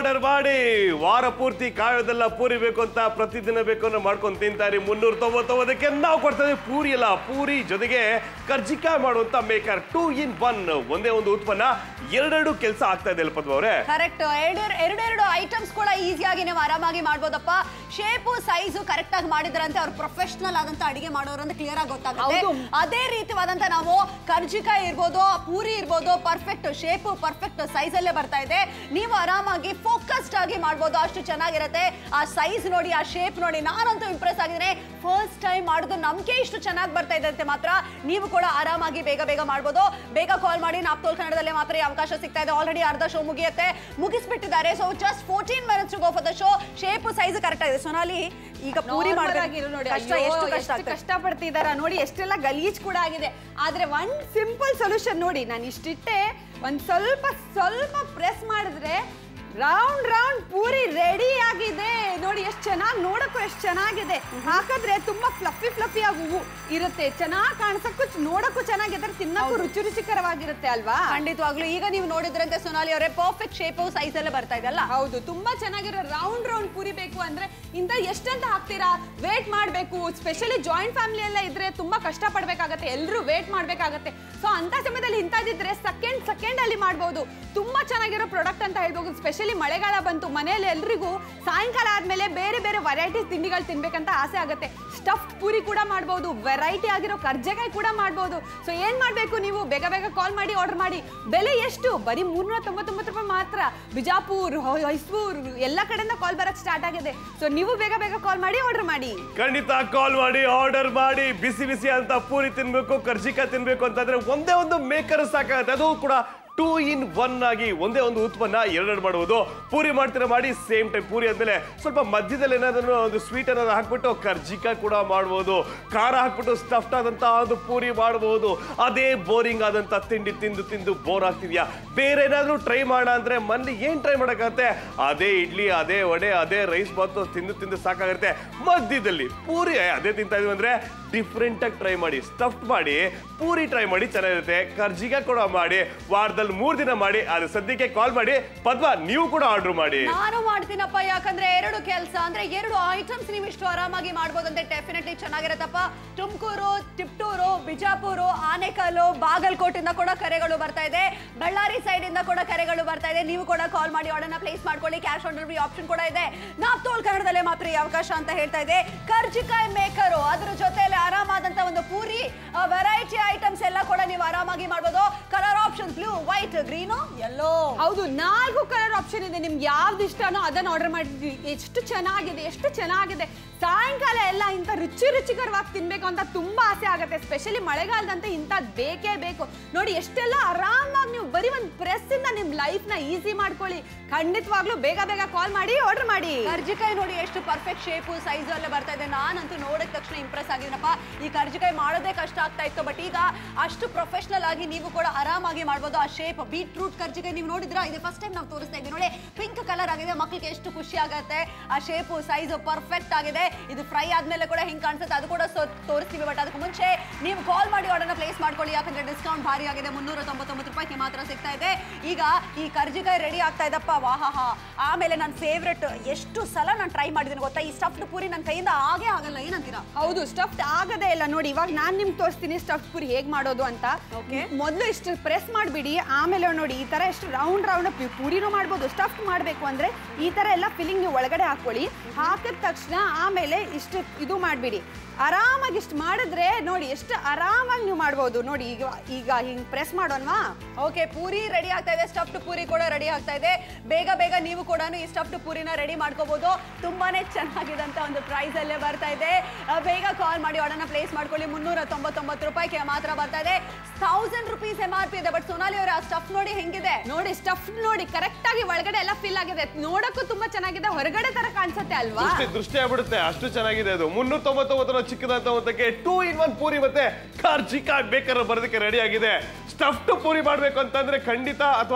ನೋಡಿ ವಾರ ಪೂರ್ತಿ ಕಾಯೋದೆಲ್ಲ ಪೂರಿ ಬೇಕು ಅಂತ ಪ್ರತಿದಿನ ಬೇಕು ಅನ್ನೋ ಮಾಡ್ಕೊಂಡು ತಿಂತಾರೆ ಮುನ್ನೂರ ತೊಂಬತ್ತೊಂಬತ್ತಕ್ಕೆ ನಾವು ಕೊಡ್ತೇವೆ ಪೂರಿ ಅಲ್ಲ ಪೂರಿ ಜೊತೆಗೆ ಕರ್ಜಿಕಾಯಿ ಮಾಡುವಂತ ಮೇಕರ್ ಟೂ ಇನ್ ಒನ್ ಒಂದೇ ಒಂದು ಉತ್ಪನ್ನ ಎರಡೆರಡು ಕೆಲಸ ಆಗ್ತಾ ಇದೆ ಅಲ್ಲ ಪದ್ಮ ಅವರೇ ಕರೆಕ್ಟ್ ಎರಡು ಎರಡೆರಡು ಐಟಮ್ಸ್ ಕೂಡ ಈಸಿಯಾಗಿ ನೀವು ಆರಾಮಾಗಿ ಮಾಡ್ಬೋದಪ್ಪ ಶೇಪು ಸೈಜು ಕರೆಕ್ಟ್ ಆಗಿ ಮಾಡಿದ್ರಂತೆ ಅವ್ರು ಪ್ರೊಫೆಷನಲ್ ಆದಂತ ಅಡಿಗೆ ಮಾಡೋರು ಅಂತ ಕ್ಲಿಯರ್ ಆಗಿ ಗೊತ್ತಾಗುತ್ತೆ ಹೌದು. ಅದೇ ರೀತಿವಾದಂತ ನಾವು ಕರ್ಜಿಕಾಯಿ ಇರ್ಬೋದು ಪೂರಿ ಇರ್ಬೋದು ಪರ್ಫೆಕ್ಟ್ ಶೇಪು ಪರ್ಫೆಕ್ಟ್ ಸೈಜ್ ಅಲ್ಲೇ ಬರ್ತಾ ಇದೆ ನೀವು ಆರಾಮಾಗಿ ಫೋಕಸ್ಡ್ ಆಗಿ ಮಾಡ್ಬೋದು ಅಷ್ಟು ಚೆನ್ನಾಗಿರುತ್ತೆ ಆ ಸೈಜ್ ನೋಡಿ ಆ ಶೇಪ್ ನೋಡಿ ನಾನಂತೂ ಇಂಪ್ರೆಸ್ ಆಗಿದ್ದೀನಿ ಫಸ್ಟ್ ಟೈಮ್ ಮಾಡೋದು ನಮ್ಗೆ ಇಷ್ಟು ಚೆನ್ನಾಗಿ ಬರ್ತಾ ಇದೆ ಅಂತ ಮಾತ್ರ ನೀವು ಕೂಡ ಆರಾಮಾಗಿ ಬೇಗ ಬೇಗ ಮಾಡ್ಬೋದು ಬೇಗ ಕಾಲ್ ಮಾಡಿ ನಾಪ್ತೋಲ್ ಕನ್ನಡದಲ್ಲೇ ಮಾತ್ರ ಈ ಅವಕಾಶ ಸಿಗ್ತಾ ಇದೆ ಆಲ್ರೆಡಿ ಅರ್ಧ ಶೋ ಮುಗಿಯುತ್ತೆ ಮುಗಿಸ್ಬಿಟ್ಟಿದ್ದಾರೆ so just fourteen minutes go for the show shape size correct ಆಗಿದೆ ಸೊನಾಲಿ ಈಗ ಪೂರಿ Normal ಮಾಡ್ಬೇಕು ಆಗಿರು ನೋಡಿ ಕಷ್ಟ ಅಯ್ಯೋ, ಎಷ್ಟು ಕಷ್ಟ ಎಷ್ಟು ಆಗ್ತದೆ ಕಷ್ಟ ಪಡ್ತಿದಾರ ನೋಡಿ ಎಷ್ಟೆಲ್ಲ ಗಲೀಜ್ ಕೂಡ ಆಗಿದೆ ಆದ್ರೆ ಒಂದ್ ಸಿಂಪಲ್ ಸೊಲ್ಯೂಷನ್ ನೋಡಿ ನಾನು ಇಷ್ಟಿಟ್ಟೆ ಒಂದ್ ಸ್ವಲ್ಪ ಸ್ವಲ್ಪ ಪ್ರೆಸ್ ಮಾಡಿದ್ರೆ ರೌಂಡ್ ರೌಂಡ್ ಪೂರಿ ರೆಡಿ ಆಗಿದೆ ನೋಡಿ ಎಷ್ಟು ಚೆನ್ನಾಗಿ ನೋಡಕ್ಕೂ ಎಷ್ಟು ಚೆನ್ನಾಗಿದೆ ಹಾಕಿದ್ರೆ ತುಂಬಾ ಫ್ಲಫಿ ಫ್ಲಫಿ ಆಗಿ ಹೂವು ಇರುತ್ತೆ ಚೆನ್ನಾಗಿ ಕಾಣಿಸಕ್ಕೂ ನೋಡಕ್ಕೂ ಚೆನ್ನಾಗಿದೆ ತಿನ್ನಕ್ಕೂ ರುಚಿ ರುಚಿಕರವಾಗಿರುತ್ತೆ ಅಲ್ವಾ ಖಂಡಿತವಾಗ್ಲು ಈಗ ನೀವು ನೋಡಿದ್ರಂತೆ ಸೊನಾಲಿ ಅವರೇ ಪರ್ಫೆಕ್ಟ್ ಶೇಪ್ ಸೈಜ್ ಎಲ್ಲ ಬರ್ತಾ ಇದೆ ಅಲ್ಲ ಹೌದು ತುಂಬಾ ಚೆನ್ನಾಗಿರೋ ರೌಂಡ್ ರೌಂಡ್ ಪೂರಿ ಬೇಕು ಅಂದ್ರೆ ಇಂತ ಎಷ್ಟಂತ ಹಾಕ್ತೀರಾ ವೇಟ್ ಮಾಡ್ಬೇಕು ಸ್ಪೆಷಲಿ ಜಾಯಿಂಟ್ ಫ್ಯಾಮಿಲಿ ಎಲ್ಲ ಇದ್ರೆ ತುಂಬಾ ಕಷ್ಟ ಪಡ್ಬೇಕಾಗತ್ತೆ ಎಲ್ಲರೂ ವೇಟ್ ಮಾಡ್ಬೇಕಾಗತ್ತೆ ಸೊ ಅಂತ ಸಮಯದಲ್ಲಿ ಇಂಥದ್ದಿದ್ರೆ ಸೆಕೆಂಡ್ ಸೆಕೆಂಡ್ ಅಲ್ಲಿ ಮಾಡ್ಬೋದು ತುಂಬಾ ಚೆನ್ನಾಗಿರೋ ಪ್ರಾಡಕ್ಟ್ ಅಂತ ಹೇಳ್ಬೋದು ಸ್ಪೆಷಲಿ ಮಳೆಗಾಲ ಬಂತು ಮನೆಯಲ್ಲಿ ಎಲ್ರಿಗೂ ಸಾಯಂಕಾಲ ಆದ್ಮೇಲೆ ಬೇರೆ ಬೇರೆ ವೆರೈಟಿ ತಿಂಡಿಗಳು ತಿನ್ಬೇಕಂತ ಆಸೆ ಆಗುತ್ತೆ ಸ್ಟಫ್ಡ್ ಪೂರಿ ಕೂಡ ಮಾಡ್ಬೋದು ವೆರೈಟಿ ಆಗಿರೋ ಕರ್ಜೆಕಾಯಿ ಕೂಡ ಮಾಡ್ಬೋದು ಸೊ ಏನ್ ಮಾಡ್ಬೇಕು ನೀವು ಬೇಗ ಬೇಗ ಕಾಲ್ ಮಾಡಿ ಆರ್ಡರ್ ಮಾಡಿ ಬೆಲೆ ಎಷ್ಟು ಬರೀ ಮೂರ್ನೂರ ತೊಂಬತ್ತೊಂಬತ್ತು ರೂಪಾಯಿ ಮಾತ್ರ ಬಿಜಾಪುರ್ ಹೊ- ಮೈಸೂರು ಎಲ್ಲ ಕಡೆಯಿಂದ ಕಾಲ್ ಬರಕ್ ಸ್ಟಾರ್ಟ್ ಆಗಿದೆ ಸೊ ನೀವು ಬೇಗ ಬೇಗ ಕಾಲ್ ಮಾಡಿ ಆರ್ಡರ್ ಮಾಡಿ ಖಂಡಿತ ಕಾಲ್ ಮಾಡಿ ಆರ್ಡರ್ ಮಾಡಿ ಬಿಸಿ ಬಿಸಿ ಅಂತ ಪೂರಿ ತಿನ್ಬೇಕು ಕರ್ಜಿಕಾಯಿ ತಿನ್ಬೇಕು ಅಂತಂದ್ರೆ ಒಂದೇ ಒಂದು ಮೇಕರ್ ಸಾಕಾಗುತ್ತೆ ಅದು ಕೂಡ ಟೂ ಇನ್ ಒನ್ ಆಗಿ ಒಂದೇ ಒಂದು ಉತ್ಪನ್ನ ಎರಡೆರಡು ಮಾಡುವುದು ಪೂರಿ ಮಾಡ್ತೀರಾ ಮಾಡಿ ಸೇಮ್ ಟೈಮ್ ಪೂರಿ ಆದ್ಮೇಲೆ ಸ್ವಲ್ಪ ಮಧ್ಯದಲ್ಲಿ ಏನಾದ್ರು ಒಂದು ಸ್ವೀಟ್ ಏನಾದ್ರು ಹಾಕ್ಬಿಟ್ಟು ಕರ್ಜಿಕಾಯಿ ಕೂಡ ಮಾಡ್ಬೋದು ಖಾರ ಹಾಕ್ಬಿಟ್ಟು ಸ್ಟಫ್ಡ್ ಆದಂತ ಒಂದು ಪೂರಿ ಮಾಡ್ಬೋದು ಅದೇ ಬೋರಿಂಗ್ ಆದಂತ ತಿಂಡಿ ತಿಂದು ತಿಂದು ಬೋರ್ ಆಗ್ತಿದ್ಯಾ ಬೇರೆ ಏನಾದ್ರು ಟ್ರೈ ಮಾಡ ಅಂದ್ರೆ ಮನೇಲಿ ಏನ್ ಟ್ರೈ ಮಾಡಕ್ಕಾಗತ್ತೆ ಅದೇ ಇಡ್ಲಿ ಅದೇ ವಡೆ ಅದೇ ರೈಸ್ ಬಾತು ತಿಂದು ತಿಂದು ಸಾಕಾಗುತ್ತೆ ಮಧ್ಯದಲ್ಲಿ ಪೂರಿ ಅದೇ ತಿಂತಾ ಇದೀವಿ ಅಂದ್ರೆ ಡಿಫ್ರೆಂಟ್ ಆಗಿ ಟ್ರೈ ಮಾಡಿ ಸ್ಟಫ್ಡ್ ಮಾಡಿ ಪೂರಿ ಟ್ರೈ ಮಾಡಿ ಚೆನ್ನಾಗಿರುತ್ತೆ ಕರ್ಜಿಕಾಯಿ ಕೂಡ ಮಾಡಿ ವಾರದಲ್ಲಿ ಮೂರ್ ದಿನ ಮಾಡಿ ಅದು ಸದ್ಯಕ್ಕೆ ಕಾಲ್ ಮಾಡಿ ಪದ್ಮ ನೀವು ಕೂಡ ಆರ್ಡರ್ ಮಾಡಿ ನಾನು ಮಾಡ್ತೀನಪ್ಪ ಯಾಕಂದ್ರೆ ಎರಡು ಕೆಲಸ ಅಂದ್ರೆ ಎರಡು ಐಟಮ್ಸ್ ನೀವು ಇಷ್ಟು ಆರಾಮಾಗಿ ಮಾಡ್ಬೋದಂತೆ ಡೆಫಿನೆಟ್ಲಿ ಚೆನ್ನಾಗಿರತ್ತಪ್ಪ ತುಮಕೂರು ತಿಪ್ಟೂರು ಬಿಜಾಪುರು ಆನೆಕಲ್ಲು ಬಾಗಲಕೋಟಿಂದ ಕೂಡ ಕರೆಗಳು ಬರ್ತಾ ಇದೆ ಬಳ್ಳಾರಿ ಸೈಡ್ ಇಂದ ಕೂಡ ಕರೆಗಳು ಬರ್ತಾ ಇದೆ ನೀವು ಕೂಡ ಕಾಲ್ ಮಾಡಿ ಆರ್ಡರ್ನ ಪ್ಲೇಸ್ ಮಾಡ್ಕೊಳ್ಳಿ ಕ್ಯಾಶ್ ಆನ್ ಡೆಲಿವರಿ ಆಪ್ಷನ್ ಕೂಡ ಇದೆ ನಾಪ್ತೋಲ್ ಕನ್ನಡದಲ್ಲೇ ಮಾತ್ರ ಈ ಅವಕಾಶ ಅಂತ ಹೇಳ್ತಾ ಇದೆ ಕರ್ಜಿಕಾಯಿ ಮೇಕರು ಅದ್ರ ಜೊತೆಯಲ್ಲಿ ಆರಾಮಾದಂತ ಒಂದು ಪೂರಿ ವೆರೈಟಿ ಐಟಮ್ಸ್ ಎಲ್ಲ ಕೂಡ ನೀವು ಆರಾಮಾಗಿ ಮಾಡ್ಬೋದು colour option blue white green yellow ಹೌದು ನಾಲ್ಕು ಕಲರ್ ಆಪ್ಷನ್ ಇದೆ ನಿಮ್ಗೆ ಯಾವ್ದು ಇಷ್ಟನೋ ಅದನ್ನ ಆರ್ಡರ್ ಮಾಡಿದ್ವಿ ಎಷ್ಟು ಚೆನ್ನಾಗಿದೆ ಎಷ್ಟು ಚೆನ್ನಾಗಿದೆ ಸಾಯಂಕಾಲ ಎಲ್ಲ ಇಂಥ ರುಚಿ ರುಚಿಕರವಾಗಿ ತಿನ್ಬೇಕು ಅಂತ ತುಂಬಾ ಆಸೆ ಆಗುತ್ತೆ ಸ್ಪೆಷಲಿ ಮಳೆಗಾಲದಂತೆ ಇಂಥದ್ದು ಬೇಕೇ ಬೇಕು ನೋಡಿ ಎಷ್ಟೆಲ್ಲ ಆರಾಮಾಗಿ ನೀವು ಬರೀ ಒಂದು ಪ್ರೆಸ್ ಇಂದ ನಿಮ್ ಲೈಫ್ ನ ಈಸಿ ಮಾಡ್ಕೊಳ್ಳಿ ಖಂಡಿತವಾಗ್ಲೂ ಬೇಗ ಬೇಗ ಕಾಲ್ ಮಾಡಿ ಆರ್ಡರ್ ಮಾಡಿ ಕರ್ಜಿಕಾಯಿ ನೋಡಿ ಎಷ್ಟು ಪರ್ಫೆಕ್ಟ್ ಶೇಪು ಸೈಜ್ ಎಲ್ಲ ಬರ್ತಾ ಇದೆ ನಾನಂತೂ ನೋಡಿದ ತಕ್ಷಣ ಇಂಪ್ರೆಸ್ ಆಗಿದ್ದೀನಪ್ಪ ಈ ಕರ್ಜಿಕಾಯಿ ಮಾಡೋದೇ ಕಷ್ಟ ಆಗ್ತಾ ಇತ್ತು ಬಟ್ ಈಗ ಅಷ್ಟು ಪ್ರೊಫೆಷನಲ್ ಆಗಿ ನೀವು ಕೂಡ ಆರಾಮಾಗಿ ಮಾಡ್ಬೋದು ಆ ಶೇಪ್ ಬೀಟ್ರೂಟ್ ಕರ್ಜಿಕಾಯಿ ನೀವು ನೋಡಿದ್ರಾ ಇದು ಫಸ್ಟ್ ಟೈಮ್ ನಾವು ತೋರಿಸ್ತಾ ಇದ್ದೀವಿ ನೋಡಿ ಪಿಂಕ್ ಕಲರ್ ಆಗಿದೆ ಮಕ್ಕಳಿಗೆ ಎಷ್ಟು ಖುಷಿ ಆಗುತ್ತೆ ಆ ಶೇಪು ಸೈಜ್ ಪರ್ಫೆಕ್ಟ್ ಆಗಿದೆ ಇದು ಫ್ರೈ ಆದ್ಮೇಲೆ ಕೂಡ ಹಿಂಗ್ ಕಾಣಿಸುತ್ತೆ ಅದು ಕೂಡ ಸೊ ತೋರಿಸ್ತೀವಿ ಬಟ್ ಅದಕ್ಕೆ ಮುಂಚೆ ನೀವು ಕಾಲ್ ಮಾಡಿ ಆರ್ಡರ್ನ ಪ್ಲೇಸ್ ಮಾಡ್ಕೊಳ್ಳಿ ಯಾಕಂದ್ರೆ ಡಿಸ್ಕೌಂಟ್ ಭಾರಿ ಆಗಿದೆ ಮುನ್ನೂರ ತೊಂಬತ್ತೊಂಬತ್ತು ರೂಪಾಯಿಗೆ ಮಾತ್ರ ಸಿಗ್ತಾ ಇದೆ ಈಗ ಈ ಕರ್ಜಿಕಾಯಿ ರೆಡಿ ಆಗ್ತಾ ಇದಪ್ಪ ವಾಹಾ ಆಮೇಲೆ ನನ್ನ ಫೇವ್ರೆಟ್ ಎಷ್ಟು ಸಲ ನಾನು ಟ್ರೈ ಮಾಡಿದ್ದೀನಿ ಗೊತ್ತಾ ಈ ಸ್ಟಫ್ಡ್ ಪೂರಿ ನನ್ನ ಕೈಯಿಂದ ಆಗೇ ಆಗಲ್ಲ ಏನಂತೀರಾ ಹೌದು ಸ್ಟಫ್ಡ್ ಆಗದೇ ಇಲ್ಲ ನೋಡಿ ಇವಾಗ ನಾನ್ ನಿಮ್ಗೆ ತೋರಿಸ್ತೀನಿ ಸ್ಟಫ್ ಪೂರಿ ಹೇಗ್ ಮಾಡೋದು ಅಂತ Okay. ಮೊದಲು ಇಷ್ಟು ಪ್ರೆಸ್ ಮಾಡಿಬಿಡಿ ಆಮೇಲೆ ನೋಡಿ ಈ ತರ ಎಷ್ಟು ರೌಂಡ್ ರೌಂಡ್ ಪೂರಿನೂ ಮಾಡ್ಬೋದು ಸ್ಟಫ್ ಮಾಡಬೇಕು ಅಂದ್ರೆ ಈ ತರ ಎಲ್ಲ ಫಿಲ್ಲಿಂಗ್ ನೀವು ಒಳಗಡೆ ಹಾಕೊಳ್ಳಿ ಹಾಕಿದ ತಕ್ಷಣ ಆಮೇಲೆ ಇಷ್ಟು ಇದು ಮಾಡಿಬಿಡಿ ಆರಾಮಾಗಿ ಇಷ್ಟು ಮಾಡಿದ್ರೆ ನೋಡಿ ಎಷ್ಟು ಆರಾಮಾಗಿ ನೀವು ಮಾಡ್ಬೋದು ನೋಡಿ ಈಗ ಈಗ ಹಿಂಗ್ ಪ್ರೆಸ್ ಮಾಡೋಣವಾ ಓಕೆ ಪೂರಿ ರೆಡಿ ಆಗ್ತಾ ಇದೆ ಸ್ಟಫ್ಡ್ ಪೂರಿ ಕೂಡ ರೆಡಿ ಆಗ್ತಾ ಇದೆ ಬೇಗ ಬೇಗ ನೀವು ಕೂಡ ಈ ಸ್ಟಫ್ಡ್ ಪೂರಿನ ರೆಡಿ ಮಾಡ್ಕೋಬಹುದು ತುಂಬಾನೇ ಚೆನ್ನಾಗಿದಂತ ಒಂದು ಪ್ರೈಸ್ ಅಲ್ಲೇ ಬರ್ತಾ ಇದೆ ಆ, ಬೇಗ ಕಾಲ್ ಮಾಡಿ ಆರ್ಡರ್ನ ಪ್ಲೇಸ್ ಮಾಡ್ಕೊಳ್ಳಿ ಮುನ್ನೂರ ತೊಂಬತ್ತೊಂಬತ್ತು ರೂಪಾಯಿಗೆ ಮಾತ್ರ ಬರ್ತಾ ಇದೆ thousand rupees M R P ಇದೆ ಬಟ್ ಸೋನಾಲಿ ಅವರ ಆ ಸ್ಟಫ್ ನೋಡಿ ಹೆಂಗಿದೆ ನೋಡಿ ಸ್ಟಫ್ ನೋಡಿ ಕರೆಕ್ಟ್ ಆಗಿ ಒಳಗಡೆ ಎಲ್ಲ ಫಿಲ್ ಆಗಿದೆ ನೋಡಕ್ಕೂ ತುಂಬಾ ಚೆನ್ನಾಗಿದೆ ಹೊರಗಡೆ ತರ ಕಾಣಿಸುತ್ತೆ ಅಲ್ವಾ ದೃಷ್ಟಿ ದೃಷ್ಟಿ ಆಗ್ಬಿಡುತ್ತೆ ಅಷ್ಟು ಚೆನ್ನಾಗಿದೆ ಅದು ಮುನ್ನೂರ ತೊಂಬತ್ತೊಂಬತ್ತರ ಚಿಕ್ಕದಂತ ಒಂದಕ್ಕೆ ಟೂ ಇನ್ ಒನ್ ಪೂರಿ ಮತ್ತೆ ಕರ್ಜಿಕಾಯಿ ಬೇಕಾದ್ರೆ ಬರೋದಕ್ಕೆ ರೆಡಿ ಆಗಿದೆ ಸ್ಟಫ್ಡ್ ಪೂರಿ ಮಾಡ್ಬೇಕು ಅಂತಂದ್ರೆ ಖಂಡಿತ ಅಥವಾ